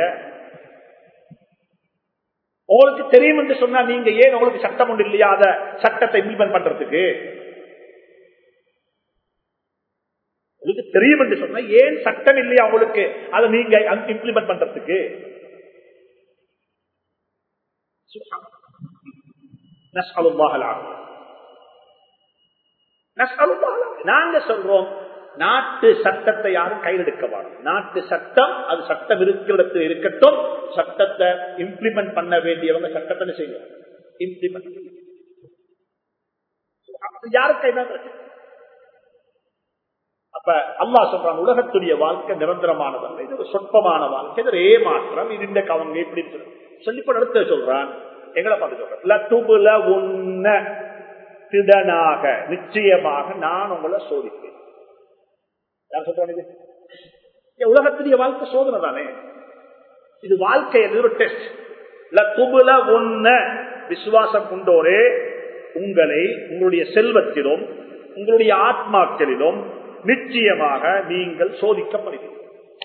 உங்களுக்கு தெரியும் என்று சொன்னா நீங்க ஏன் உங்களுக்கு சட்டம் ஒன்று இல்லையா அத சட்டத்தை இம்ப்ளிமெண்ட் பண்றதுக்கு உங்களுக்கு தெரியும் என்று சொன்னா ஏன் சட்டம் இல்லையா உங்களுக்கு அதை நீங்க இம்ப்ளிமெண்ட் பண்றதுக்கு நாங்க சொல்றோம் நாட்டு சட்டத்தை யாரும் கையில் எடுக்க வேணும் நாட்டு சட்டம் அது சட்டம் இருக்கிற இருக்கட்டும் சட்டத்தை இம்ப்ளிமெண்ட் பண்ண வேண்டியவங்க சட்டத்தை செய்யும் இம்ப்ளிமெண்ட் யாருக்கு என்ன பிரச்சனை அப்ப அல்லா சொல்றான் உலகத்துடைய வாழ்க்கை நிரந்தரமானதல்ல இது ஒரு சொற்பமான வாழ்க்கை இது ஒரு ஏமாற்றம் இது இந்த அவங்க எப்படி சொல்லி அடுத்த சொல்றான் எங்களை பார்த்து சொல்றேன் லத்துபுல உன்ன திடனாக நிச்சயமாக நான் உங்களை சோதிப்பேன் யார் சொல்றான் இது உலகத்துடைய வாழ்க்கை சோதனை தானே இது வாழ்க்கை ஒரு டெஸ்ட் லத்துபுல உன்ன விசுவாசம் கொண்டோரே உங்களை உங்களுடைய செல்வத்திலும் உங்களுடைய ஆத்மாக்களிலும் நிச்சயமாக நீங்கள் சோதிக்கப்படுகிறீர்கள்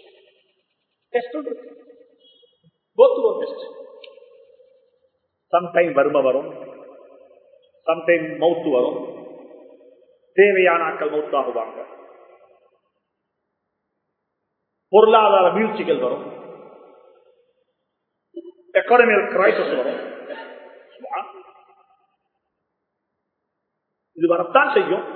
சம்டைம் வறுமை வரும் சம்டைம் மவுத்து வரும் தேவையான ஆக்கள் மவுத்தாகுவாங்க பொருளாதார வீழ்ச்சிகள் வரும் எக்கானமியல் கிரைசஸ் வரும் இது வரத்தான் செய்யும்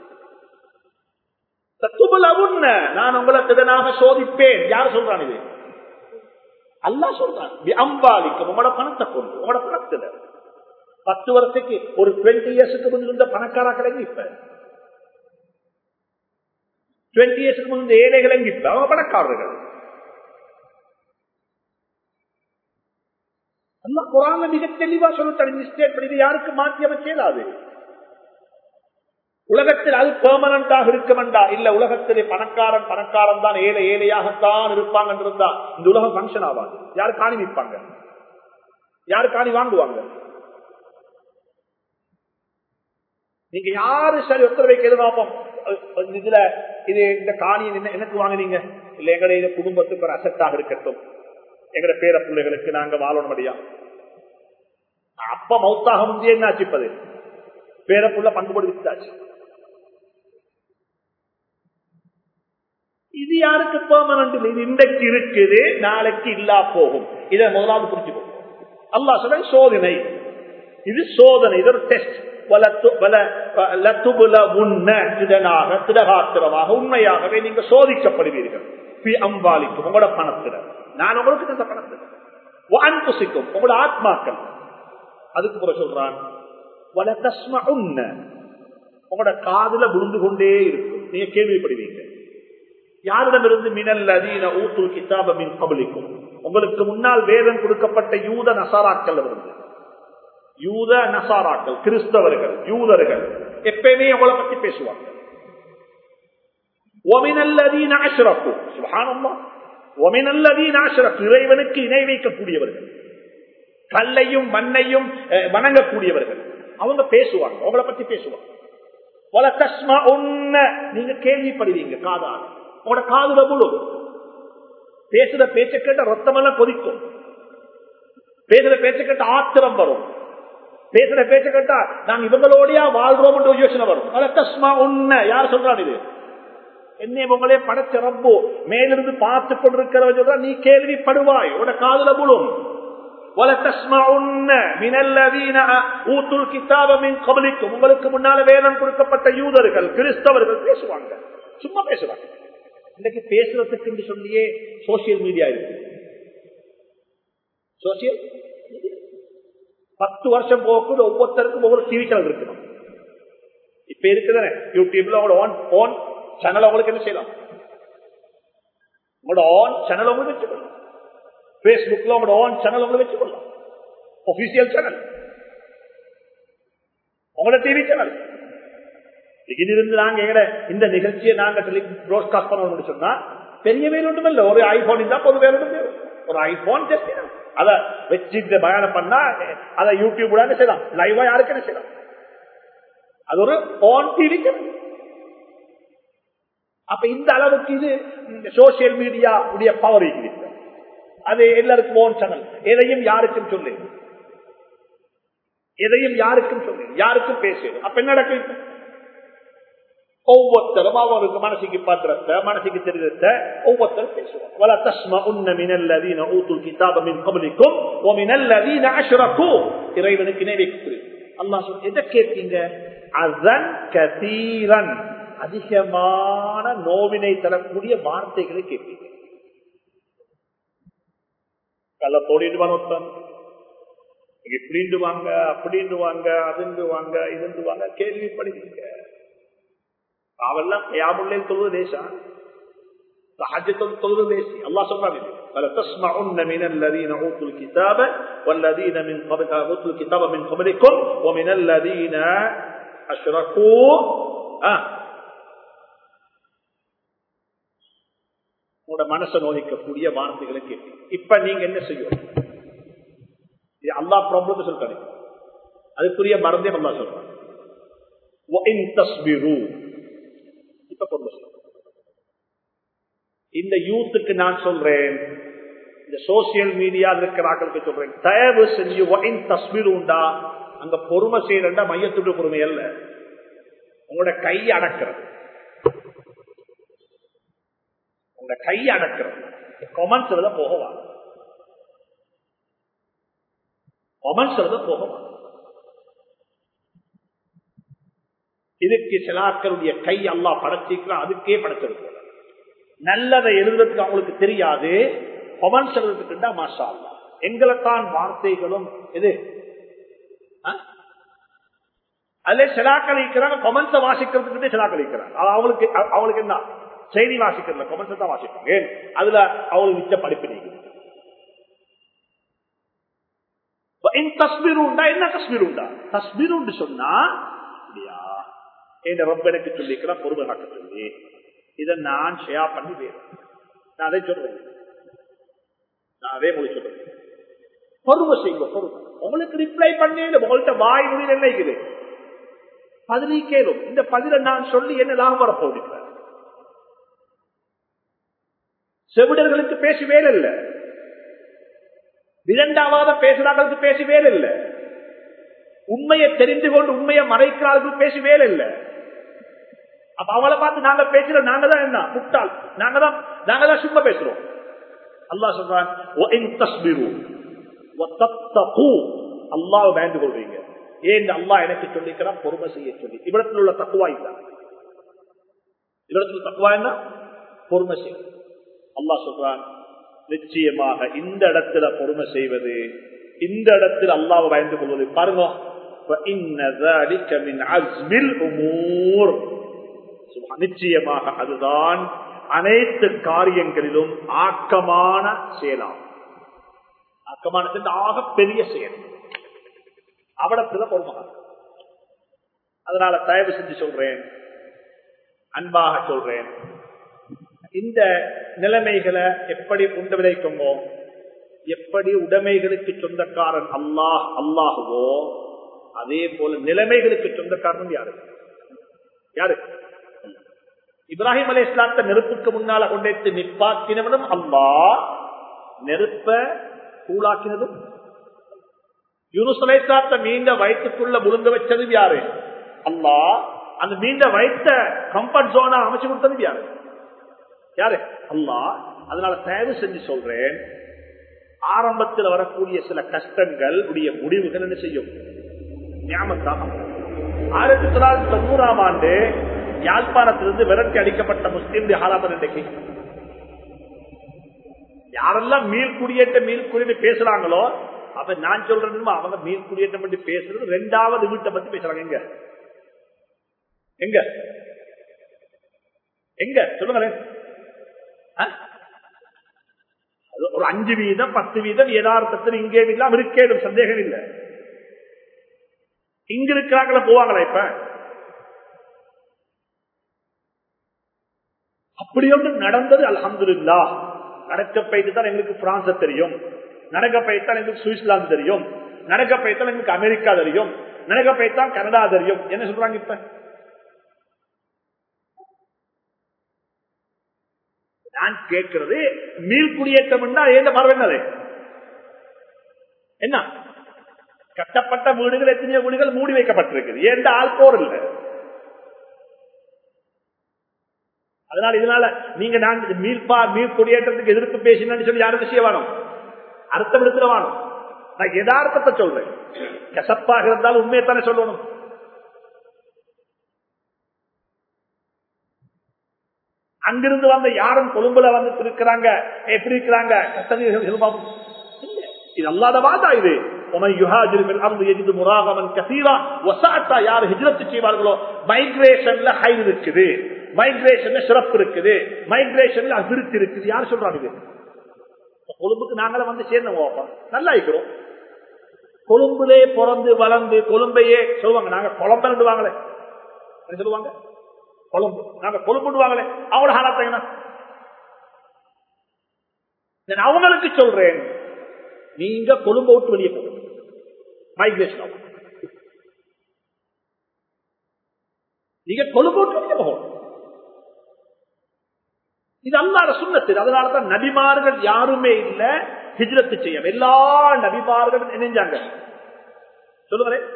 நான் உங்களை திடனாக சோதிப்பேன் யார் சொல்றான் இது அல்லா சொல்றான் அம்பாலிக்கும் உங்களோட பணத்தை கொண்டு உங்களோட பணத்துல பத்து வருஷத்துக்கு ஒரு டுவெண்ட்டி இயர்ஸுக்கு முன்பு இருந்த பணக்காராக்களை இப்ப டுவெண்ட்டி இயர்ஸுக்கு முன்பு ஏழைகளை இப்ப அவங்க பணக்காரர்கள் அல்லா குரான மிக தெளிவா சொல்லிட்டாரு மிஸ்டேக் பண்ணி யாருக்கு மாற்றி அமைச்சேலாது உலகத்தில் அது பெர்மனண்டாக இருக்க வேண்டாம் இல்ல உலகத்திலே பணக்காரன் பணக்காரன் தான் ஏழை ஏழையாகத்தான் இருப்பாங்க இருந்தா இந்த உலகம் பங்கன் ஆகாது யாரு காணி விற்பாங்க யாரு காணி வாங்குவாங்க நீங்க யாரு சரி ஒத்துழைவை கேது பார்ப்போம் இதுல இது இந்த காணி எனக்கு வாங்கினீங்க இல்ல எங்களுடைய குடும்பத்துக்கு ஒரு அசட்டாக இருக்கட்டும் எங்கட பேர பிள்ளைகளுக்கு நாங்க வாழணும் முடியா அப்ப மௌத்தாக முந்தைய என்ன ஆச்சுப்பது பேர புள்ள பண்புபடி வித்தாச்சு இது யாருக்கு பெர்மனன்ட் இது இன்றைக்கு இருக்குது நாளைக்கு இல்லா போகும் இதை முதலாவது புரிஞ்சுக்கோ அல்லா சொல்ற சோதனை இது சோதனை இது ஒரு டெஸ்ட் திடகாத்திரமாக உண்மையாகவே நீங்க சோதிக்கப்படுவீர்கள் அம்பாலிக்கும் உங்களோட பணத்துல நான் உங்களுக்கு தந்த பணத்துல வான்புசிக்கும் உங்களோட ஆத்மாக்கள் அதுக்கு புற சொல்றான் உங்களோட காதுல விழுந்து கொண்டே இருக்கும் நீங்க கேள்விப்படுவீங்க யாரிடமிருந்து மினல் அதீன ஊத்து கிதாபின் கபலிக்கும் உங்களுக்கு முன்னால் வேதம் கொடுக்கப்பட்ட யூத நசாராக்கள் இருந்து யூத நசாராக்கள் கிறிஸ்தவர்கள் யூதர்கள் எப்பயுமே உங்களை பத்தி பேசுவாங்க இறைவனுக்கு இணை வைக்கக்கூடியவர்கள் கல்லையும் மண்ணையும் வணங்கக்கூடியவர்கள் அவங்க பேசுவாங்க அவங்கள பத்தி பேசுவாங்க நீங்க கேள்விப்படுவீங்க காதால உங்களோட காதுல முழு பேசுற பேச்ச கேட்ட ரத்தமெல்லாம் கொதிக்கும் பேசுற பேச்ச கேட்ட ஆத்திரம் வரும் பேசுற பேச்ச கேட்டா நாங்க இவங்களோடயா வாழ்றோம் யோசனை வரும் அலத்தஸ்மா உன்ன யார் சொல்றான் இது என்னை உங்களே படைச்ச ரப்போ மேலிருந்து பார்த்து கொண்டிருக்கிறவங்க நீ கேள்விப்படுவாய் உட காதுல முழும் உங்களுக்கு முன்னால வேதம் கொடுக்கப்பட்ட யூதர்கள் கிறிஸ்தவர்கள் பேசுவாங்க சும்மா பேசுவாங்க இன்னைக்கு பேசுறதுக்கு சொல்லியே சோசியல் மீடியா இருக்கு சோசியல் பத்து வருஷம் போக்குள்ள ஒவ்வொருத்தருக்கும் ஒவ்வொரு டிவி சேனல் இருக்கணும் இப்ப இருக்குதானே யூடியூப்ல உங்களோட ஓன் ஓன் சேனல் உங்களுக்கு என்ன செய்யலாம் உங்களோட ஓன் சேனல் உங்களுக்கு வச்சுக்கணும் பேஸ்புக்ல உங்களோட ஓன் சேனல் உங்களுக்கு வச்சுக்கொள்ளலாம் ஒபிசியல் சேனல் உங்களோட டிவி சேனல் இங்கிருந்து நாங்க எங்கட இந்த நிகழ்ச்சியை நாங்க ப்ரோட்காஸ்ட் பண்ணணும்னு சொன்னா பெரிய வேலை ஒன்றும் இல்லை ஒரு ஐபோன் இருந்தா பொது வேலை ஒன்றும் ஒரு ஐபோன் டெஸ்ட் அத வச்சு இந்த பயணம் பண்ணா அதை யூடியூப் என்ன செய்யலாம் லைவா யாருக்கு என்ன செய்யலாம் அது ஒரு ஆன் டிவி அப்ப இந்த அளவுக்கு இது சோசியல் மீடியா உடைய பவர் இருக்குது அது எல்லாருக்கும் ஓன் சேனல் எதையும் யாருக்கும் சொல்லு எதையும் யாருக்கும் சொல்லு யாருக்கும் பேசு அப்ப என்ன நடக்கும் ஒவ்வொருத்தரும் அவருக்கு மனசுக்கு பத்திரத்தை மனசுக்கு தெரிவித்த ஒவ்வொருத்தரும் பேசுவோம் இறைவனுக்கு நினைவு அல்லா சொல் எதை கேட்பீங்க அதன் கசீரன் அதிகமான நோவினை தரக்கூடிய வார்த்தைகளை கேட்பீங்க கள்ள தோடிடுவான் ஒருத்தன் இப்படின்னு வாங்க அப்படின்னு வாங்க அதுண்டு வாங்க இதுண்டு வாங்க கேள்விப்படுவீங்க அவெல்லாம் கயாமுள்ளே தொழுவது லேசா தஹஜ்ஜத்தும் தொழுவது லேசி அல்லாஹ் சொல்றான் இது فلتسمعن من الذين اوتوا الكتاب والذين من قبل اوتوا الكتاب من قبلكم ومن الذين اشركوا آه. உங்களோட மனசை நோதிக்கக்கூடிய வார்த்தைகளை கேட்டு இப்ப நீங்க என்ன செய்யும் அல்லா ப்ராப்ளம் சொல்றாரு அதுக்குரிய மறந்தே அல்லா சொல்றாங்க இப்ப பொருள் இந்த யூத்துக்கு நான் சொல்றேன் இந்த சோசியல் மீடியா இருக்கிறாக்களுக்கு சொல்றேன் தயவு செஞ்சு தஸ்மீர் உண்டா அங்க பொறுமை செய்யறா மையத்துடைய பொறுமை அல்ல உங்களோட கை அடக்கிறது உங்களோட கை அடக்கிறது கொமன்ஸ் எழுத போகவாங்க கொமன்ஸ் எழுத போகவாங்க இதுக்கு சிலாக்களுடைய கை அல்லா படைச்சிக்கலாம் அதுக்கே படைச்சிருக்க நல்லதை எழுதுறதுக்கு அவங்களுக்கு தெரியாது பவன் சொல்றதுக்குண்டா மாஷா அல்லா எங்களைத்தான் வார்த்தைகளும் இது அதுல சிலாக்கள் இருக்கிறாங்க கொமன்ஸை வாசிக்கிறதுக்கு சிலாக்கள் இருக்கிறாங்க அவங்களுக்கு அவங்களுக்கு என்ன செய்தி வாசிக்கிறதுல கொமன்ஸை தான் வாசிப்பாங்க ஏன் அதுல அவங்களுக்கு மிச்ச படிப்பு நீங்க தஸ்மீர் உண்டா என்ன தஸ்மீர் உண்டா தஸ்மீர் உண்டு சொன்னா அப்படியா என் ரொம்ப எனக்கு சொல்லிக்கலாம் பொறுமை காக்க சொல்லி இதை நான் ஷேர் பண்ணி வேறு நான் அதை சொல்றேன் நான் அதே மொழி சொல்றேன் பொறுமை செய்யுங்க பொறுமை உங்களுக்கு ரிப்ளை பண்ணி உங்கள்கிட்ட வாய் மொழி என்ன இருக்குது பதினி கேளும் இந்த பதில நான் சொல்லி என்ன லாபம் வரப்போகிறேன் செவிடர்களுக்கு பேசி வேலை இல்ல இரண்டாவது பேசுறாங்களுக்கு பேசி வேலை இல்ல உண்மையை தெரிந்து கொண்டு உண்மையை மறைக்கிறார்கள் பேசி வேலை இல்லை அப்ப அவளை பார்த்து நாங்க பேசுறோம் நாங்க தான் என்ன முட்டாள் நாங்க தான் நாங்க தான் சும்மா பேசுறோம் அல்லா சொல்றான் அல்லாஹ் பயந்து கொள்வீங்க ஏன் அல்லா எனக்கு சொல்லிக்கிறான் பொறுமை செய்ய சொல்லி இவ்விடத்தில் உள்ள தக்குவா இல்ல இவ்விடத்தில் தக்குவா என்ன பொறுமை செய்ய அல்லா சொல்றான் நிச்சயமாக இந்த இடத்துல பொறுமை செய்வது இந்த இடத்தில் அல்லாவை பயந்து கொள்வது பாருங்க நிச்சயமாக அதுதான் அனைத்து காரியங்களிலும் ஆக்கமான செயலாம் ஆக்கமான ஆக பெரிய செயல் அவடத்துல பொறுமாக அதனால தயவு செஞ்சு சொல்றேன் அன்பாக சொல்றேன் இந்த நிலைமைகளை எப்படி உண்டு விதைக்குமோ எப்படி உடைமைகளுக்கு சொந்தக்காரன் அல்லாஹ் அல்லாஹுவோ அதே போல நிலைமைகளுக்கு சொந்தக்காரன் யாரு யாரு இப்ராஹிம் அலி இஸ்லாத்த நெருப்புக்கு முன்னால கொண்டேத்து நிப்பாக்கினவனும் அல்லா நெருப்ப கூழாக்கினதும் யூனுஸ் அலை இஸ்லாத்த மீண்ட வயிற்றுக்குள்ள முழுங்க வச்சது யாரு அல்லா அந்த மீண்ட வயிற்ற கம்ஃபர்ட் ஜோனா அமைச்சு கொடுத்தது யாரு யாரு அல்லா அதனால தயவு செஞ்சு சொல்றேன் ஆரம்பத்தில் வரக்கூடிய சில கஷ்டங்கள் உடைய முடிவுகள் என்ன செய்யும் ஞாபகத்தாக ஆயிரத்தி தொள்ளாயிரத்தி தொண்ணூறாம் ஆண்டு யாழ்ப்பாணத்திலிருந்து விரட்டி அடிக்கப்பட்ட முஸ்லீம் ஹாலாபன் இன்றைக்கு யாரெல்லாம் மீள் குடியேற்ற மீள் குடியேற்ற பேசுறாங்களோ அப்ப நான் சொல்றேன் அவங்க மீள் குடியேற்றம் பற்றி பேசுறது ரெண்டாவது வீட்டை பத்தி பேசுறாங்க எங்க எங்க எங்க சொல்லுங்களேன் ஒரு அஞ்சு வீதம் பத்து வீதம் யதார்த்தத்தில் இங்கே இல்லாம இருக்கேடும் சந்தேகம் இல்லை இங்க இருக்கிறாங்கள போவாங்களா இப்ப அப்படி ஒன்று நடந்தது அலமதுல்லா நடக்க போயிட்டு தான் எங்களுக்கு பிரான்ஸ் தெரியும் நடக்க போய்த்தான் எங்களுக்கு சுவிட்சர்லாந்து தெரியும் நடக்க போய்த்தான் எங்களுக்கு அமெரிக்கா தெரியும் நடக்க போய்த்தான் கனடா தெரியும் என்ன சொல்றாங்க இப்ப நான் கேட்கிறது மீள் குடியேற்றம் ஏந்த மரபென்னது என்ன கட்டப்பட்ட வீடுகள் எத்தனையோ வீடுகள் மூடி வைக்கப்பட்டிருக்குது ஏந்த ஆள் போர் இல்லை அதனால இதனால நீங்க நான் மீள்பா மீள் குடியேற்றத்துக்கு எதிர்ப்பு பேசினு சொல்லி யாரும் செய்ய வேணும் அர்த்தம் எடுத்துட வேணும் நான் யதார்த்தத்தை சொல்றேன் கசப்பாக இருந்தாலும் உண்மையைத்தானே சொல்லணும் அங்கிருந்து வந்த யாரும் கொழும்புல வந்து இருக்கிறாங்க எப்படி இருக்கிறாங்க இது அல்லாத வாதா இது செய்வார்களோ மைக்ரேஷன்ல ஹை இருக்குது மைக்ரேஷன்ல சிறப்பு இருக்குது மைக்ரேஷன்ல அபிவிருத்தி இருக்குது யார் சொல்றாங்க இது கொழும்புக்கு நாங்களே வந்து சேர்ந்தோம் நல்லா இருக்கிறோம் கொழும்புலே பிறந்து வளர்ந்து கொழும்பையே சொல்லுவாங்க நாங்க குழம்பு வாங்களே சொல்லுவாங்க கொழும்பு நாங்க கொழும்பு வாங்களே அவங்களோட ஹாலாத்தீங்கன்னா அவங்களுக்கு சொல்றேன் நீங்க கொழும்பு விட்டு வெளியே போகணும் மைக்ரேஷன் ஆகும் நீங்க கொழும்பு விட்டு வெளியே போகணும் இது அல்லாத சுண்ணத்து அதனாலதான் நபிமார்கள் யாருமே இல்ல ஹிஜ்ரத்து செய்ய எல்லா நபிமார்களும் நினைஞ்சாங்க சொல்லுகிறேன்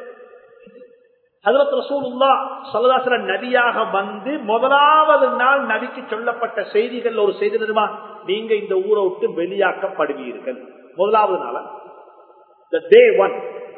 நபியாக வந்து முதலாவது நாள் நபிக்கு சொல்லப்பட்ட செய்திகள் ஒரு செய்தி தெரியுமா நீங்க இந்த ஊரை விட்டு வெளியாக்கப்படுவீர்கள் முதலாவது நாள் டே ஒன்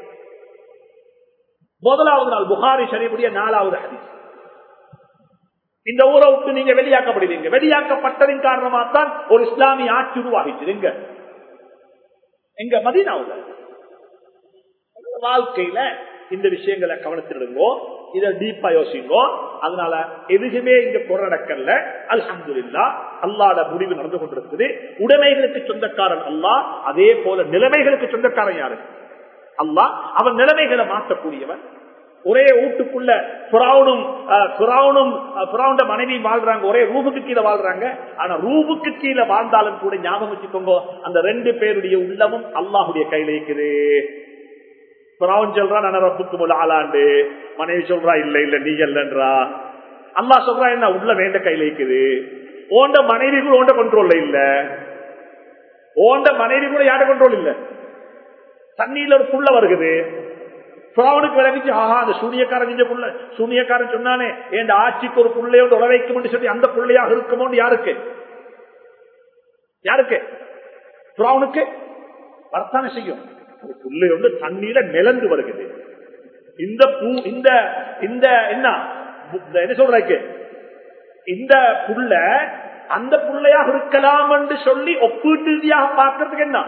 முதலாவது நாள் புகாரி ஷரீஃபுடைய நாலாவது ஹதீஸ் இந்த ஊரை விட்டு நீங்க வெளியாக்கப்படுவீங்க வெளியாக்கப்பட்டதின் காரணமாக தான் ஒரு இஸ்லாமிய ஆட்சி உருவாகிச்சு எங்க எங்க மதினாவுல வாழ்க்கையில இந்த விஷயங்களை கவனத்திடுங்கோ இதை டீப்பா யோசிங்கோ அதனால எதுவுமே இங்க குறை நடக்கல அல்ஹம்துல்லா அல்லாட முடிவு நடந்து கொண்டிருக்குது உடைமைகளுக்கு சொந்தக்காரன் அல்லா அதே போல நிலைமைகளுக்கு சொந்தக்காரன் யாரு அல்லா அவன் நிலைமைகளை மாற்றக்கூடியவன் ஒரே வீட்டுக்குள்ள புறாவனும் புறாவுண்ட மனைவி வாழ்றாங்க ஒரே ரூபுக்கு கீழே வாழ்றாங்க ஆனா ரூபுக்கு கீழே வாழ்ந்தாலும் கூட ஞாபகம் வச்சுக்கோங்க அந்த ரெண்டு பேருடைய உள்ளமும் அல்லாஹுடைய கையில இருக்குது புறாவன் சொல்றான் நான் ரப்புக்கு முள்ள ஆளாண்டு மனைவி சொல்றா இல்ல இல்ல நீ இல்லன்றா அம்மா சொல்றா என்ன உள்ள வேண்ட கையில இருக்குது ஓண்ட மனைவி கூட ஓண்ட கண்ட்ரோல்ல இல்ல ஓண்ட மனைவி கூட யார கண்ட்ரோல் இல்ல தண்ணியில ஒரு புள்ள வருகுது புறாவனுக்கு விளங்கிச்சு ஆஹா அந்த சூனியக்காரன் செஞ்ச புள்ள சூனியக்காரன் சொன்னானே என் ஆட்சிக்கு ஒரு புள்ளையோடு உட வைக்கும் சொல்லி அந்த புள்ளையாக இருக்குமோன்னு யாருக்கு யாருக்கு புறாவனுக்கு வர்த்தான செய்யும் புள்ளை வந்து தண்ணீர மிளந்து வருகிறது இந்த பூ இந்த இந்த என்ன என்ன சொல்றக்கு இந்த புள்ள அந்த புள்ளையாக இருக்கலாம் என்று சொல்லி ஒப்பீட்டு ரீதியாக பார்க்கறதுக்கு என்ன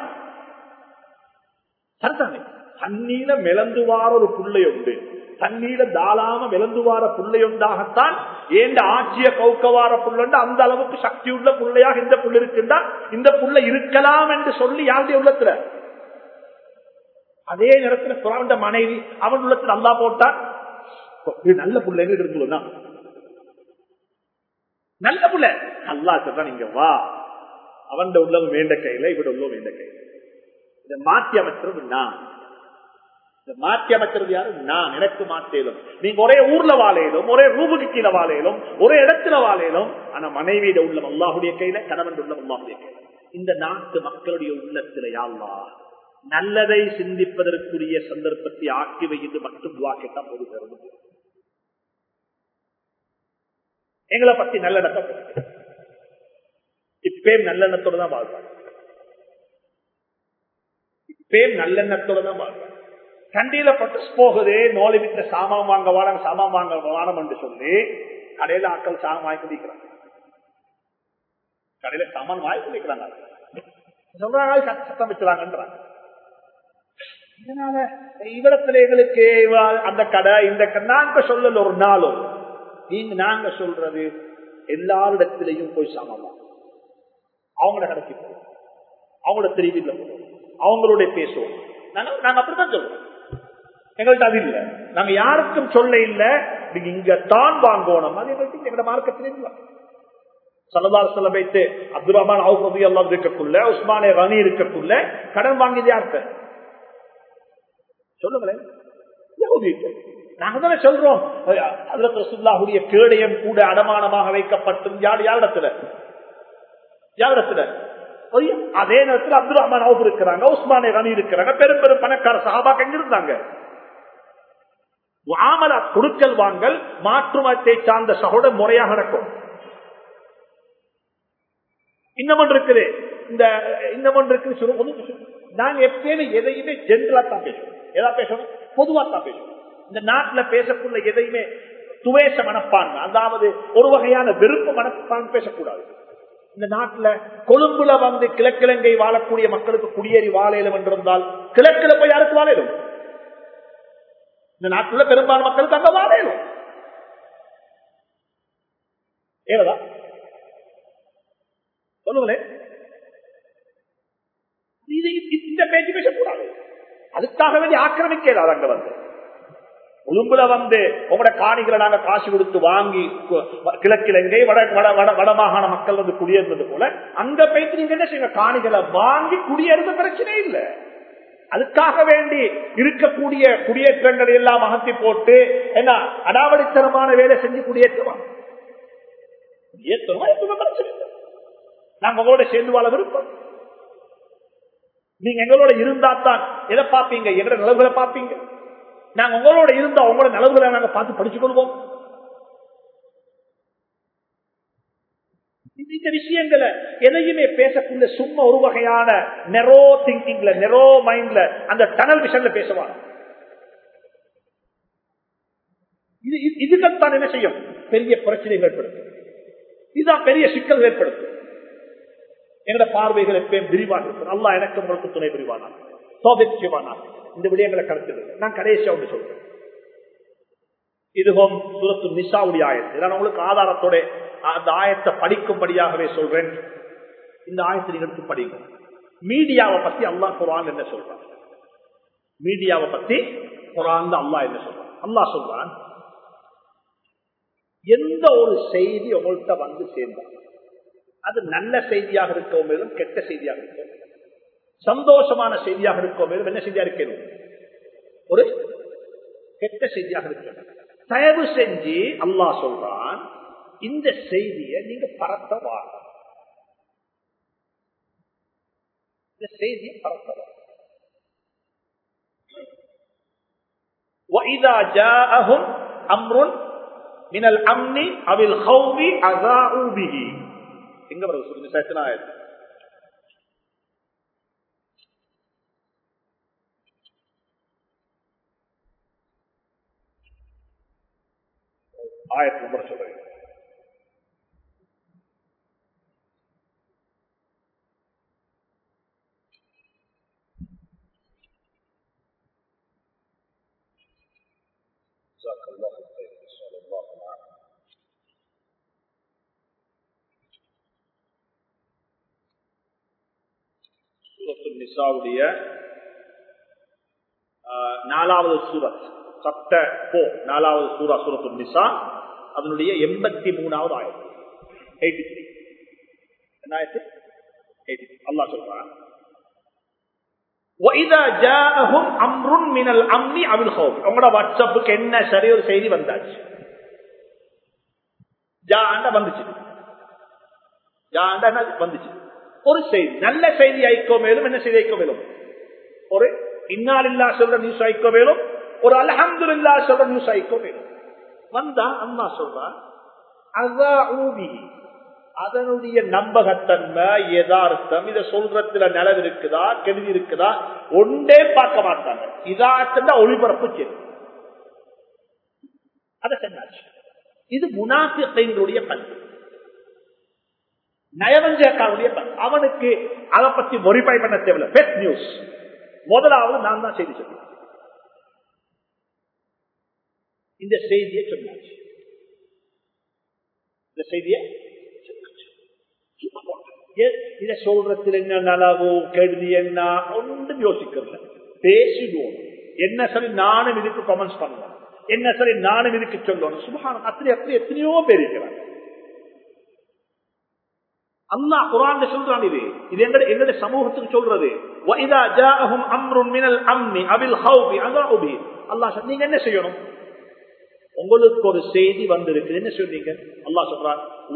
சரிதானே தண்ணீர மிளந்துவார ஒரு புள்ளை உண்டு தண்ணீர தாளாம மிளந்துவார புள்ளை உண்டாகத்தான் ஏண்ட ஆட்சிய கௌக்கவார புள்ளண்டு அந்த அளவுக்கு சக்தி உள்ள புள்ளையாக இந்த புள்ள இருக்குண்டா இந்த புள்ள இருக்கலாம் என்று சொல்லி யாருடைய உள்ளத்துல அதே நேரத்தில் புறாண்ட மனைவி அவன் உள்ளத்தில் அல்லா போட்டான் நல்ல பிள்ளைங்க இருந்துள்ளா நல்ல புள்ள அல்லா சொல்றான் நீங்க வா அவன் உள்ளவன் வேண்ட கையில இவட உள்ளவன் வேண்ட கையில இதை மாற்றி அமைச்சது நான் இதை மாற்றி அமைச்சது யாரு நான் எனக்கு மாற்றேலும் நீங்க ஒரே ஊர்ல வாழையிலும் ஒரே ரூபுக்கு கீழே வாழையிலும் ஒரே இடத்துல வாழையிலும் ஆனா மனைவியிட உள்ள அல்லாஹுடைய கையில கணவன் உள்ள அல்லாஹுடைய கையில இந்த நாட்டு மக்களுடைய உள்ளத்துல யாழ்லா நல்லதை சிந்திப்பதற்குரிய சந்தர்ப்பத்தை ஆக்கி வைத்து மட்டும் துவா கேட்டா போது பெறும் எங்களை பத்தி நல்லெண்ணத்தை இப்பே நல்லெண்ணத்தோட தான் வாழ்வாங்க இப்பே நல்லெண்ணத்தோட தான் வாழ்வாங்க கண்டியில பட்டு போகுது நோலி விட்ட சாமான் வாங்க வாரம் சாமான் வாங்க வாரம் என்று சொல்லி கடையில ஆட்கள் சாமான் வாங்கி குடிக்கிறாங்க கடையில சாமான் வாங்கி குடிக்கிறாங்க சொல்றாங்க சத்தம் வச்சுறாங்கன்றாங்க இதனால இவ்விடத்துல எங்களுக்கு அந்த கடை இந்த கடை நாங்க சொல்லல ஒரு நாளும் நீங்க நாங்க சொல்றது எல்லாரிடத்திலையும் போய் சமமா அவங்கள கடைக்கு போவோம் அவங்களோட தெரிவில போவோம் அவங்களோட பேசுவோம் நாங்க நாங்க அப்படித்தான் சொல்றோம் எங்கள்கிட்ட அது இல்ல நாங்க யாருக்கும் சொல்ல இல்ல நீங்க இங்க தான் வாங்கணும் அது எங்கள்கிட்ட எங்களோட மார்க்கத்திலே இல்லை சலதார் செல்ல வைத்து அப்துல் ரஹ்மான் அவுபதி எல்லாம் இருக்கக்குள்ள உஸ்மானே ரனி இருக்கக்குள்ள கடன் வாங்கியது யார்கிட்ட சொல்லுங்களேன் நாங்க தானே சொல்றோம் ரசுல்லாவுடைய கேடயம் கூட அடமானமாக வைக்கப்பட்டும் யார் யாரிடத்துல யாரிடத்துல அதே நேரத்தில் அப்துல் ரஹ்மான் அவுப் இருக்கிறாங்க உஸ்மானே ரனி இருக்கிறாங்க பெரும் பெரும் பணக்கார சஹாபாக் எங்க இருந்தாங்க ஆமலா கொடுக்கல் வாங்கல் மாற்றுமத்தை சார்ந்த சகோட முறையாக நடக்கும் இன்னமும் இருக்குது இந்த இன்னமும் இருக்குது சொல்லும்போது நாங்க எப்பயுமே எதையுமே ஜென்ரலா தான் பேசுவோம் எதா பேசணும் பொதுவா தான் பேசணும் இந்த நாட்டுல பேசக்குள்ள எதையுமே துவேச மனப்பான்மை அதாவது ஒரு வகையான வெறுப்பு மனப்பான்மை பேசக்கூடாது இந்த நாட்டுல கொழும்புல வந்து கிழக்கிழங்கை வாழக்கூடிய மக்களுக்கு குடியேறி வாழையிலும் என்றிருந்தால் கிழக்கில போய் யாருக்கு வாழையிலும் இந்த நாட்டுல பெரும்பாலும் மக்களுக்கு அங்க வாழையிலும் சொல்லுங்களேன் இது இந்த பேச்சு பேசக்கூடாது அதுக்காக வேண்டி ஆக்கிரமிக்கிறார் அங்க வந்து உளும்புல வந்து உங்களோட காணிகளை நாங்க காசு கொடுத்து வாங்கி கிழக்கிழங்கை வட வட வட வடமாகாண மக்கள் வந்து குடியேறது போல அங்க போயிட்டு நீங்க என்ன செய்யுங்க காணிகளை வாங்கி குடியேறது பிரச்சனை இல்லை அதுக்காக வேண்டி இருக்கக்கூடிய குடியேற்றங்களை எல்லாம் அகத்தி போட்டு என்ன அடாவடித்தனமான வேலை செஞ்சு குடியேற்றுவாங்க குடியேற்றமா பிரச்சனை இல்லை நாங்க உங்களோட சேர்ந்து வாழ விருப்பம் நீங்க எங்களோட இருந்தா தான் எதை பார்ப்பீங்க எங்களோட நிலவுகளை பார்ப்பீங்க நாங்க உங்களோட இருந்தா உங்களோட நிலவுகளை நாங்க பார்த்து படிச்சுக் கொள்வோம் இந்த விஷயங்களை எதையுமே பேசக்கூடிய சும்மா ஒரு வகையான நெரோ திங்கிங்ல நெரோ மைண்ட்ல அந்த டனல் விஷன்ல பேசுவாங்க இது இதுக்கத்தான் என்ன செய்யும் பெரிய பிரச்சனைகள் ஏற்படுத்தும் இதுதான் பெரிய சிக்கல் ஏற்படுத்தும் எங்களோட பார்வைகள் எப்பயும் விரிவாக இருக்கும் அல்லா எனக்கு உங்களுக்கு துணை விரிவானா சோபிச்சுவானா இந்த விடயங்களை கருத்து நான் கடைசியா ஒன்று சொல்றேன் இதுவும் சுரத்து நிசாவுடைய ஆயத்து நான் உங்களுக்கு ஆதாரத்தோட அந்த ஆயத்தை படிக்கும்படியாகவே சொல்றேன் இந்த ஆயத்தை நீங்க எடுத்து படிங்க மீடியாவை பத்தி அல்லாஹ் குரான் என்ன சொல்றான் மீடியாவை பத்தி குரான் அல்லாஹ் என்ன சொல்றான் அல்லாஹ் சொல்றான் எந்த ஒரு செய்தி உங்கள்கிட்ட வந்து சேர்ந்தாங்க அது நல்ல செய்தியாக இருக்கவும் மேலும் கெட்ட செய்தியாக இருக்கும் சந்தோஷமான செய்தியாக இருக்கவும் மேலும் என்ன செய்தியா இருக்கணும் ஒரு கெட்ட செய்தியாக இருக்கணும் தயவு செஞ்சு அல்லாஹ் சொல்றான் இந்த செய்தியை நீங்க பரத்த வாங்க இந்த செய்தியை பரத்த வாங்க وَإِذَا جَاءَهُمْ أَمْرٌ مِنَ الْأَمْنِ أَوِ الْخَوْفِ أَذَاعُوا بِهِ எங்க வருது சொல்லுங்க சத்தனா ஆயிரத்து ஆயிரத்தி நம்பர் சொல்றேன் جزاك الله خير صلى الله عليه சூரத்து நிசாவுடைய நாலாவது சூரத் சப்த போ நாலாவது சூரா சூரத்து நிசா அதனுடைய எண்பத்தி மூணாவது ஆயிரத்தி எயிட்டி த்ரீ என்னாயிரத்து அல்லா சொல்றான் உங்களோட வாட்ஸ்அப்புக்கு என்ன சரி ஒரு செய்தி வந்தாச்சு வந்துச்சு வந்துச்சு ஒரு செய்தி நல்ல செய்தி ஐக்கோ மேலும் என்ன செய்தி ஐக்கோ மேலும் ஒரு இன்னால் இல்லா சொல்ற நியூஸ் ஐக்கோ மேலும் ஒரு அலஹந்து இல்லா சொல்ற நியூஸ் ஐக்கோ மேலும் வந்தா அம்மா சொல்றா அதனுடைய நம்பகத்தன்மை யதார்த்தம் இதை சொல்றதுல நிலவு இருக்குதா கெடுதி இருக்குதா ஒன்றே பார்க்க மாட்டாங்க இதார்த்தம் ஒளிபரப்பு செய்யும் அதை செஞ்சாச்சு இது முனாஃபிகளுடைய பண்பு நயவஞ்சக்காருடைய அவனுக்கு அதை பத்தி ஒரிபை பண்ண தேவையில்ல பெஸ்ட் நியூஸ் முதலாவது நான் தான் செய்தி சொல்லுவேன் இந்த செய்தியை சொன்னாச்சு இந்த செய்தியை இதை சொல்றதுல என்ன நலவோ கெடுதி என்ன ஒன்றும் யோசிக்கிறல பேசிடுவோம் என்ன சரி நானும் இதுக்கு கமெண்ட்ஸ் பண்ணுவேன் என்ன சரி நானும் இதுக்கு சொல்லுவேன் சுபகானம் அத்தனை அத்தனை எத்தனையோ பேர் இருக்கிறாங்க அல்லா குரான் சொல்றான் இது இது எங்க எங்களுடைய சமூகத்துக்கு சொல்றது நீங்க என்ன செய்யணும் உங்களுக்கு ஒரு செய்தி வந்திருக்கு என்ன சொன்னீங்க அல்லா சொல்றான்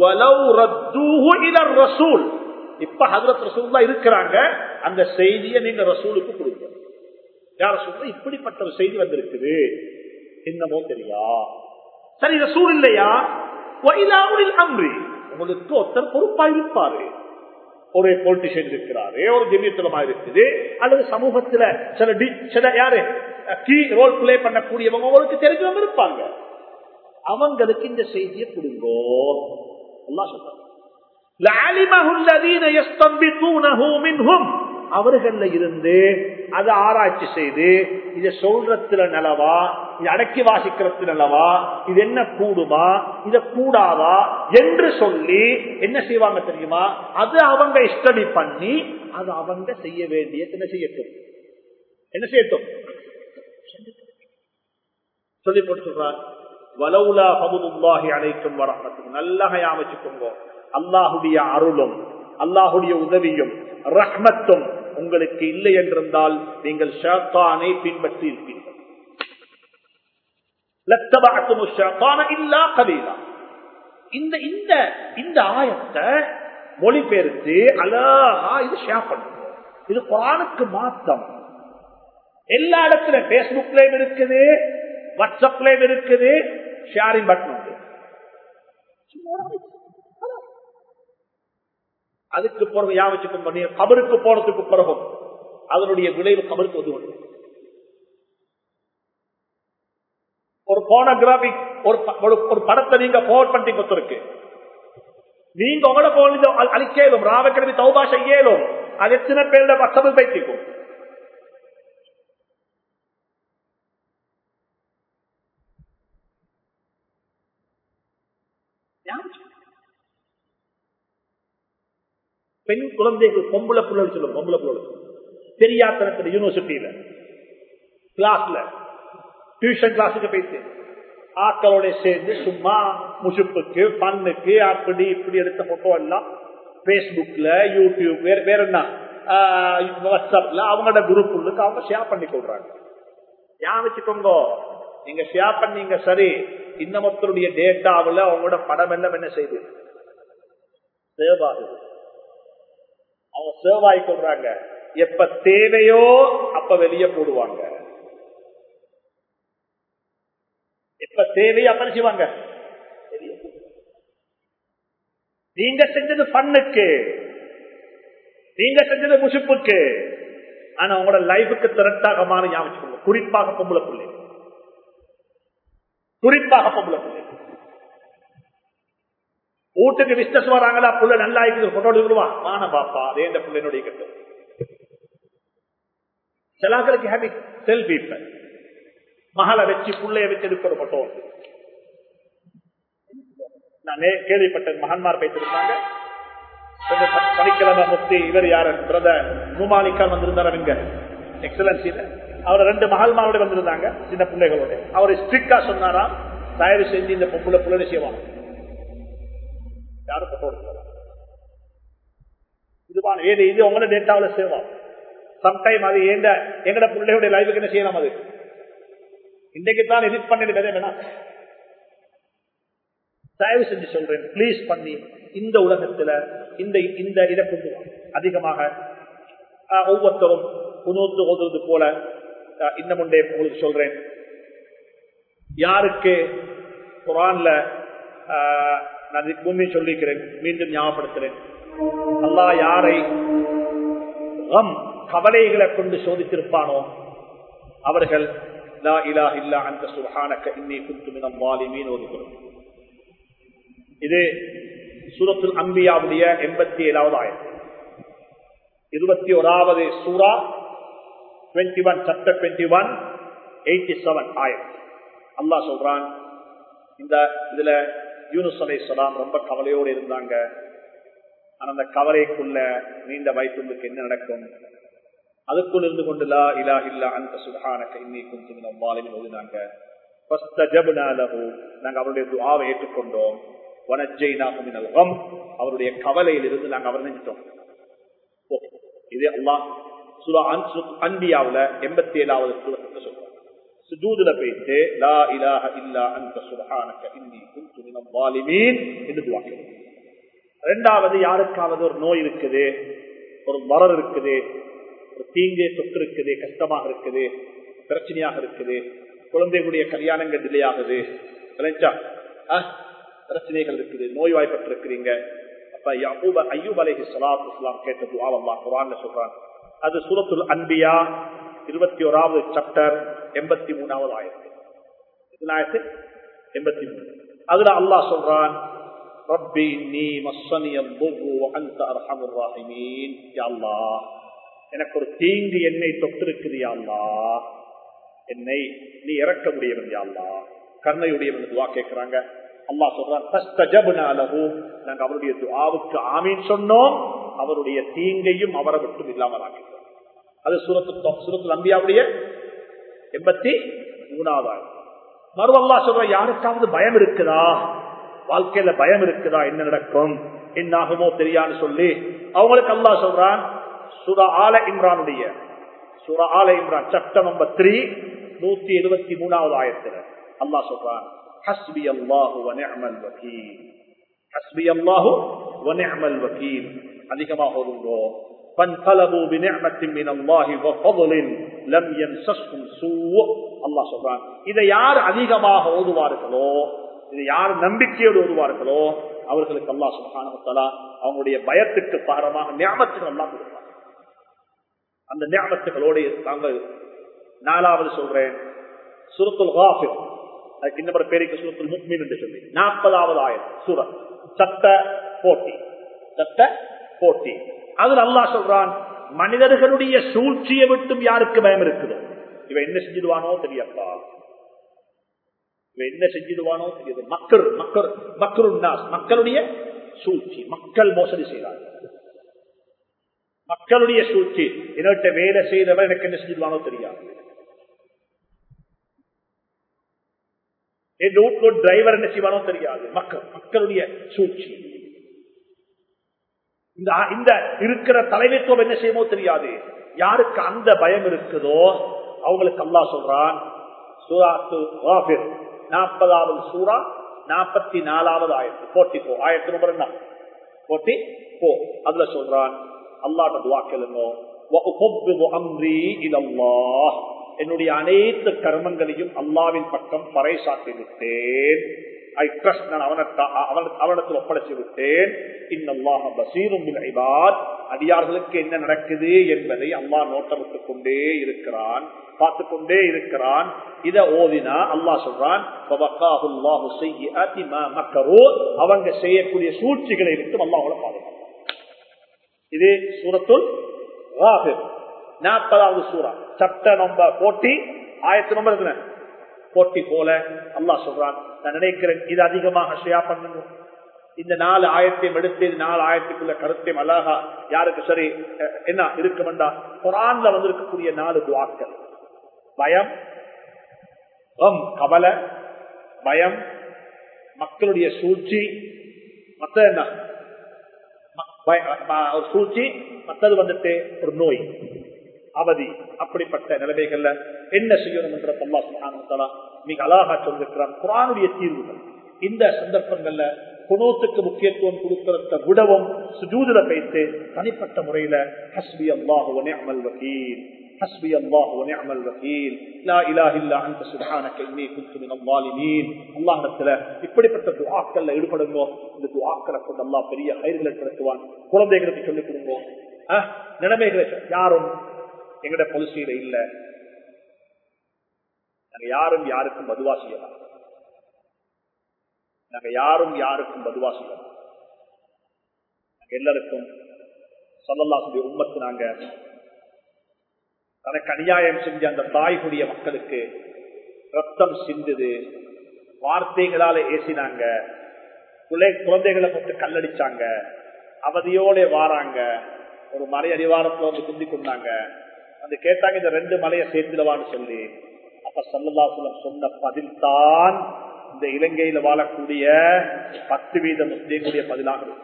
இப்ப ஹசரத் ரசூல்லா இருக்கிறாங்க அந்த செய்தியை நீங்க ரசூலுக்கு கொடுங்க யார சொல்ற இப்படிப்பட்ட ஒரு செய்தி வந்திருக்குது என்னமோ தெரியா சரி ரசூல் இல்லையா அம்ரி உங்களுக்கு ஒருத்தர் பொறுப்பா இருப்பாரு ஒரு பொலிட்டிஷியன் இருக்கிறாரு ஒரு ஜெமியத்துலமா இருக்குது அல்லது சமூகத்துல சில சில யாரு கீ ரோல் பிளே பண்ணக்கூடியவங்க உங்களுக்கு தெரிஞ்சவங்க இருப்பாங்க அவங்களுக்கு இந்த செய்தியை கொடுங்கோ சொல்றாங்க அவர்கள இருந்து அதை ஆராய்ச்சி செய்து இதை சொல்றதுல நிலவா இது அடக்கி வாசிக்கிறது நிலவா இது என்ன கூடுமா இத கூடாதா என்று சொல்லி என்ன செய்வாங்க தெரியுமா அது அவங்க ஸ்டடி பண்ணி அது அவங்க செய்ய வேண்டிய என்ன செய்யட்டும் என்ன செய்யட்டும் சொல்லி போட்டு சொல்றார் வலவுலா பகுதுல்லாஹி அழைக்கும் வரமத்தும் நல்லா அமைச்சுக்கோங்க அல்லாஹுடைய அருளும் அல்லாஹுடைய உதவியும் ரஹ்மத்தும் உங்களுக்கு இல்லை என்றிருந்தால் நீங்கள் ஷாத்தானை பின்பற்றி இருப்பீர்கள் இந்த இந்த இந்த ஆயத்தை மொழிபெயர்த்து அழகா இது ஷேர் பண்ணுங்க இது குரானுக்கு மாத்தம் எல்லா இடத்துலயும் பேஸ்புக்லயும் இருக்குது வாட்ஸ்அப்லயும் இருக்குது ஷேரிங் பட்டன் உண்டு அதுக்கு பிறகு யாவச்சுக்கும் பண்ணி கபருக்கு போனதுக்கு பிறகும் அதனுடைய விளைவு கபருக்கு வந்து ஒரு போனோகிராபிக் ஒரு ஒரு படத்தை நீங்க போர்ட் பண்ணி கொடுத்துருக்கு நீங்க உங்களோட போன அழிக்கலும் ராவக்கிழமை தௌபா செய்யலும் அது எத்தனை பேரோட வசபல் வைத்திக்கும் பெண் குழந்தைகள் பொம்பளை புள்ளல் சொல்லும் பொம்பளை புள்ளல் பெரியாத்தனத்தில் யூனிவர்சிட்டியில கிளாஸ்ல டியூஷன் கிளாஸுக்கு போயிட்டு ஆக்களோட சேர்ந்து சும்மா முசுப்புக்கு பண்ணுக்கு அப்படி இப்படி எடுத்த போட்டோ எல்லாம் பேஸ்புக்ல யூடியூப் வேற வேற என்ன வாட்ஸ்அப்ல அவங்களோட குரூப் உள்ளுக்கு அவங்க ஷேர் பண்ணி கொள்றாங்க ஞாபகம் வச்சுக்கோங்க நீங்க ஷேர் பண்ணீங்க சரி இன்னமொத்தருடைய டேட்டாவில் அவங்களோட படம் எல்லாம் என்ன செய்யுது சேவ் ஆகுது அவங்க சேவ் ஆகி கொள்றாங்க எப்ப தேவையோ அப்ப வெளியே போடுவாங்க எப்ப தேவையோ அப்ப செய்வாங்க நீங்க செஞ்சது பண்ணுக்கு நீங்க செஞ்சது முசுப்புக்கு ஆனா உங்களோட லைஃபுக்கு திரட்டாக மாறி ஞாபகம் குறிப்பாக பொம்பளை பிள்ளை குறிப்பாக பொம்பளை பிள்ளை வீட்டுக்கு பிசினஸ் வராங்களா புள்ள நல்லா இருக்குது போட்டோ எடுத்துருவான் வான பாப்பா அதே இந்த பிள்ளைனுடைய கட்டும் சிலாக்களுக்கு ஹேபி செல்ஃபி மகளை வச்சு புள்ளைய வச்சு எடுக்கிற போட்டோ நான் கேள்விப்பட்டேன் மகன்மார் பேசிருந்தாங்க சனிக்கிழமை முக்தி இவர் யாரு பிரதர் நுமாலிக்கான் வந்திருந்தார் இங்க எக்ஸலன்சியில அவர் ரெண்டு மகள்மாரோட வந்திருந்தாங்க சின்ன பிள்ளைகளோட அவர் ஸ்ட்ரிக்டா சொன்னாராம் தயவு செஞ்சு இந்த பொம்பளை பிள்ளை செய்வாங்க யாரும் போட்டோ இதுவான ஏது இது உங்களோட டேட்டாவில் சேவம் சம்டைம் அது ஏண்ட எங்கட பிள்ளையுடைய லைஃபுக்கு என்ன செய்யலாம் அது இன்றைக்கு தான் எடிட் பண்ணிட்டு வேணாம் தயவு செஞ்சு சொல்றேன் பிளீஸ் பண்ணி இந்த உலகத்துல இந்த இந்த இதை கொண்டு அதிகமாக ஒவ்வொருத்தரும் உணர்ந்து ஓதுவது போல இன்னும் ஒன்றே உங்களுக்கு சொல்றேன் யாருக்கு குரான்ல நான் முன்னே சொல்லிக்கிறேன் மீண்டும் ஞாபகப்படுத்துறேன் அல்லா யாரை கவலைகளை கொண்டு சோதித்திருப்பானோ அவர்கள் லா இலா இல்லா அந்த சுகானக்க இன்னி குத்துமினம் வாலிமீன் ஒதுக்கிறோம் இது சூரத்துல் அம்பியாவுடைய எண்பத்தி ஏழாவது ஆயிரம் இருபத்தி ஓராவது சூரா twenty one chapter twenty one eighty seven ஆயிரம் அல்லா சொல்றான் இந்த இதுல யூனுஸ் அலை சொலாம் ரொம்ப கவலையோடு இருந்தாங்க ஆனா அந்த கவலைக்குள்ள நீண்ட வயிற்றுக்கு என்ன நடக்கும் அதுக்குள் இருந்து கொண்டு லா இலா இல்லா அந்த சுகானக்க இன்னி கொஞ்சம் வாலிமின் ஓதினாங்க நாங்க அவருடைய துவாவை ஏற்றுக்கொண்டோம் அவருடைய கவலையில் இருந்து நாங்க அவர் நினைச்சிட்டோம் இது அல்லா சுரா அன்பியாவுல எண்பத்தி ஏழாவது சூரத்தை சொல்றோம் சுஜூதுல போயிட்டு லா இலாஹ இல்லா அந்த சுபஹானக இன்னி குன்து மினல் வாலிமீன் என்று துவாக்கிறது ரெண்டாவது யாருக்காவது ஒரு நோய் இருக்குது ஒரு மரர் இருக்குது ஒரு தீங்கு தொற்று இருக்குது கஷ்டமாக இருக்குது பிரச்சனையாக இருக்குது குழந்தைகளுடைய கல்யாணங்கள் டிலே ஆகுது பிரச்சனைகள் இருக்குது நோய்வாய்ப்பட்டிருக்கிறீங்க அப்ப யகூப ஐயூப் அலைஹி ஸலாத்து வஸலாம் கேட்ட துஆ அல்லாஹ் குர்ஆன்ல சொல்றான் அது சூரத்துல் அன்பியா இருபத்தி ஓராவது சாப்டர் எண்பத்தி மூணாவது ஆயிரத்து இதனாயிரத்து எண்பத்தி மூணு அதுல அல்லாஹ் சொல்றான் ரப்பி நீ மஸ்ஸனி الضر وانت ارحم الراحمين يا الله எனக்கு ஒரு தீங்கு என்னை தொட்டிருக்குது யாழ்லா என்னை நீ இறக்க முடியவன் யாழ்லா கருணையுடையவன் துவா கேட்கிறாங்க அல்லா சொல்றான் நாங்க அவருடைய துவாவுக்கு ஆமீன் சொன்னோம் அவருடைய தீங்கையும் அவரை விட்டு இல்லாமல் ஆக்கிட்டோம் அது சுரத்து சுரத்து நம்பியாவுடைய எண்பத்தி மூணாவது மறுவல்லா சொல்ற யாருக்காவது பயம் இருக்குதா வாழ்க்கையில பயம் இருக்குதா என்ன நடக்கும் என்ன ஆகுமோ தெரியான்னு சொல்லி அவங்களுக்கு அல்லா சொல்றான் சுரா ஆல இம்ரானுடைய சுரா ஆல இம்ரான் சட்டம் நம்பர் த்ரீ நூத்தி எழுபத்தி மூணாவது ஆயிரத்துல அல்லா சொல்றான் ஹஸ்பி அல்லாஹு வனிஅமல் வக்கீல் ஹஸ்பி அல்லாஹு வனிஅமல் வக்கீல் அதிகமாக ஓதுங்கோ فانقلبوا بنعمة من الله وفضل لم يمسسهم سوء அல்லாஹ் சொல்றான் இதை யார் அதிகமாக ஓதுவார்களோ இதை யார் நம்பிக்கையோடு ஓதுவார்களோ அவர்களுக்கு அல்லா சுகானத்தலா அவங்களுடைய பயத்துக்கு பாரமாக ஞாபகத்துக்கு எல்லாம் கொடுப்பாங்க அந்த ஞாபகத்துகளோடு நாங்கள் நாலாவது சொல்றேன் சுருத்துல் காஃபிர் அதுக்கு இன்னொரு பேருக்கு சுருத்துல் முக்மீன் என்று சொல்லி நாற்பதாவது ஆயிரம் சூரத் சட்ட போட்டி சட்ட போட்டி அதுல அல்லா சொல்றான் மனிதர்களுடைய சூழ்ச்சியை விட்டும் யாருக்கு பயம் இருக்குதோ இவன் என்ன செஞ்சிடுவானோ தெரியப்பா இவன் என்ன செஞ்சிடுவானோ தெரியுது மக்கள் மக்கள் மக்கள் மக்களுடைய சூழ்ச்சி மக்கள் மோசடி செய்கிறார்கள் மக்களுடைய சூழ்ச்சி என்னட்ட வேலை செய்தவன் எனக்கு என்ன செஞ்சிடுவானோ தெரியாது என் ரூட் டிரைவர் என்ன செய்வானோ தெரியாது மக்கள் மக்களுடைய சூழ்ச்சி இந்த இந்த இருக்கிற தலைமைத்துவம் என்ன செய்யுமோ தெரியாது யாருக்கு அந்த பயம் இருக்குதோ அவங்களுக்கு அல்லா சொல்றான் சூராத்து நாற்பதாவது சூறா நாற்பத்தி நாலாவது ஆயிரத்து போட்டி போ ஆயிரத்தி நம்பர் என்ன போட்டி போ அதுல சொல்றான் அல்லாட்ட துவா கேளுங்க என்னுடைய அனைத்து கர்மங்களையும் அல்லாவின் பக்கம் பறைசாட்டி விட்டேன் ஐ ட்ரஸ்ட் நான் அவனிடத்தில் ஒப்படைச்சு விட்டேன் இன்னல்லாக பசீரும் அடியார்களுக்கு என்ன நடக்குது என்பதை அல்லா நோட்டமிட்டுக் கொண்டே இருக்கிறான் பார்த்து கொண்டே இருக்கிறான் இத ஓதினா அல்லா சொல்றான் அவங்க செய்யக்கூடிய சூழ்ச்சிகளை விட்டு அல்லாஹோட பாதுகாப்பான் இது சூரத்துல் நாற்பதாவது சூறா சட்ட நம்பர் போட்டி ஆயிரத்தி நம்பர் இருக்கிறேன் போட்டி போல அல்லா சொல்றான் நான் நினைக்கிறேன் இது அதிகமாக ஷியா பண்ணுங்க இந்த நாலு ஆயிரத்தையும் எடுத்து நாலு ஆயிரத்துக்குள்ள கருத்தையும் அழகா யாருக்கு சரி என்ன இருக்க வேண்டாம் குரான்ல வந்திருக்கக்கூடிய நாலு துவாக்கள் பயம் கவலை பயம் மக்களுடைய சூழ்ச்சி மற்ற என்ன ஒரு சூழ்ச்சி மற்றது வந்துட்டு ஒரு நோய் அவதி அப்படிப்பட்ட நிலைமைகள்ல என்ன செய்யணும் என்ற தல்லா சுகானத்தலா மிக அழகா சொல்லிருக்கிறான் குரானுடைய தீர்வுகள் இந்த சந்தர்ப்பங்கள்ல குணத்துக்கு முக்கியத்துவம் கொடுக்கிறத விடவும் சுஜூதுல வைத்து தனிப்பட்ட முறையில ஹஸ்பி அல்லாஹு அமல் வக்கீல் حسبي الله ونعم الوكيل لا اله الا انت سبحانك اني كنت من الظالمين الله இடத்துல இப்படிப்பட்ட துஆக்கள்ல ஈடுபடுங்க இந்த துஆக்களை கொண்டு அல்லாஹ் பெரிய கயிறுகளை திரட்டுவான் குழந்தைகளுக்கு சொல்லிக் கொடுங்க நிலைமைகளை யாரும் எங்கட பொலிசியில இல்ல நாங்க யாரும் யாருக்கும் மதுவா செய்யலாம் நாங்க யாரும் யாருக்கும் மதுவா செய்யலாம் நாங்க எல்லாருக்கும் சொல்லல்லாசுடைய உண்மத்து நாங்க தனக்கு அநியாயம் செஞ்ச அந்த தாய்குடிய மக்களுக்கு ரத்தம் சிந்துது வார்த்தைகளால ஏசினாங்க குழந்தைகளை போட்டு கல்லடிச்சாங்க அவதியோட வாராங்க ஒரு மலை அடிவாரத்துல வந்து குந்தி கொண்டாங்க வந்து கேட்டாங்க இந்த ரெண்டு மலையை சேர்த்துடவான்னு சொல்லி அப்ப சல்லல்லாசுலம் சொன்ன பதில் தான் இந்த இலங்கையில வாழக்கூடிய பத்து வீத முஸ்லீம்களுடைய பதிலாக இருக்கும்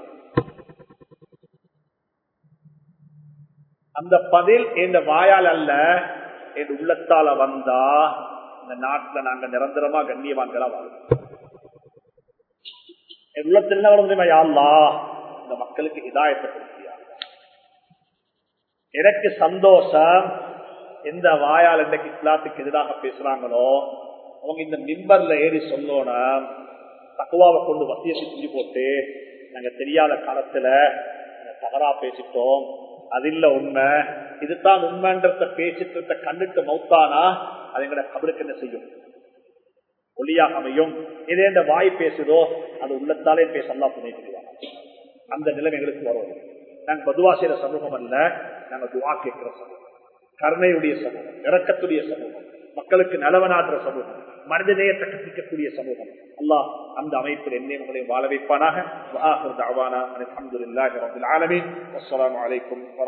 அந்த பதில் என் வாயால் அல்ல என் உள்ளத்தால வந்தா இந்த நாட்டுல நாங்க நிரந்தரமா கண்ணியவான்களா வாழும் என் உள்ளத்தில் என்ன வளர்ந்து யாழ்லா இந்த மக்களுக்கு இதாயத்தை கொடுத்தியா எனக்கு சந்தோஷம் எந்த வாயால் இன்றைக்கு இஸ்லாத்துக்கு எதிராக பேசுறாங்களோ அவங்க இந்த மிம்பர்ல ஏறி சொல்லணும் தக்குவாவை கொண்டு வசியத்தை சொல்லி போட்டு நாங்க தெரியாத காலத்துல தவறா பேசிட்டோம் அது இல்ல உண்மை இதுதான் உண்மைன்றத பேசிட்டு கண்ணுக்கு மௌத்தானா அது எங்கட கபருக்கு என்ன செய்யும் ஒளியாக அமையும் இதே இந்த வாய் பேசுதோ அது உள்ளத்தாலே பேசலாம் துணை செய்வாங்க அந்த நிலைமை எங்களுக்கு வரும் நாங்க பதுவா செய்யற சமூகம் அல்ல நாங்க துவா கேட்கிற சமூகம் கருணையுடைய சமூகம் இறக்கத்துடைய சமூகம் மக்களுக்கு நலவனாடுற சமூகம் மனித நேயத்தை கற்பிக்கக்கூடிய சமூகம் அல்லாஹ் அந்த அமைப்பில் என்னை உங்களை வாழ வைப்பானாக அலமதுல்லாஹி ரபில் ஆலமீன் அஸ்ஸலாமு அலைக்கும்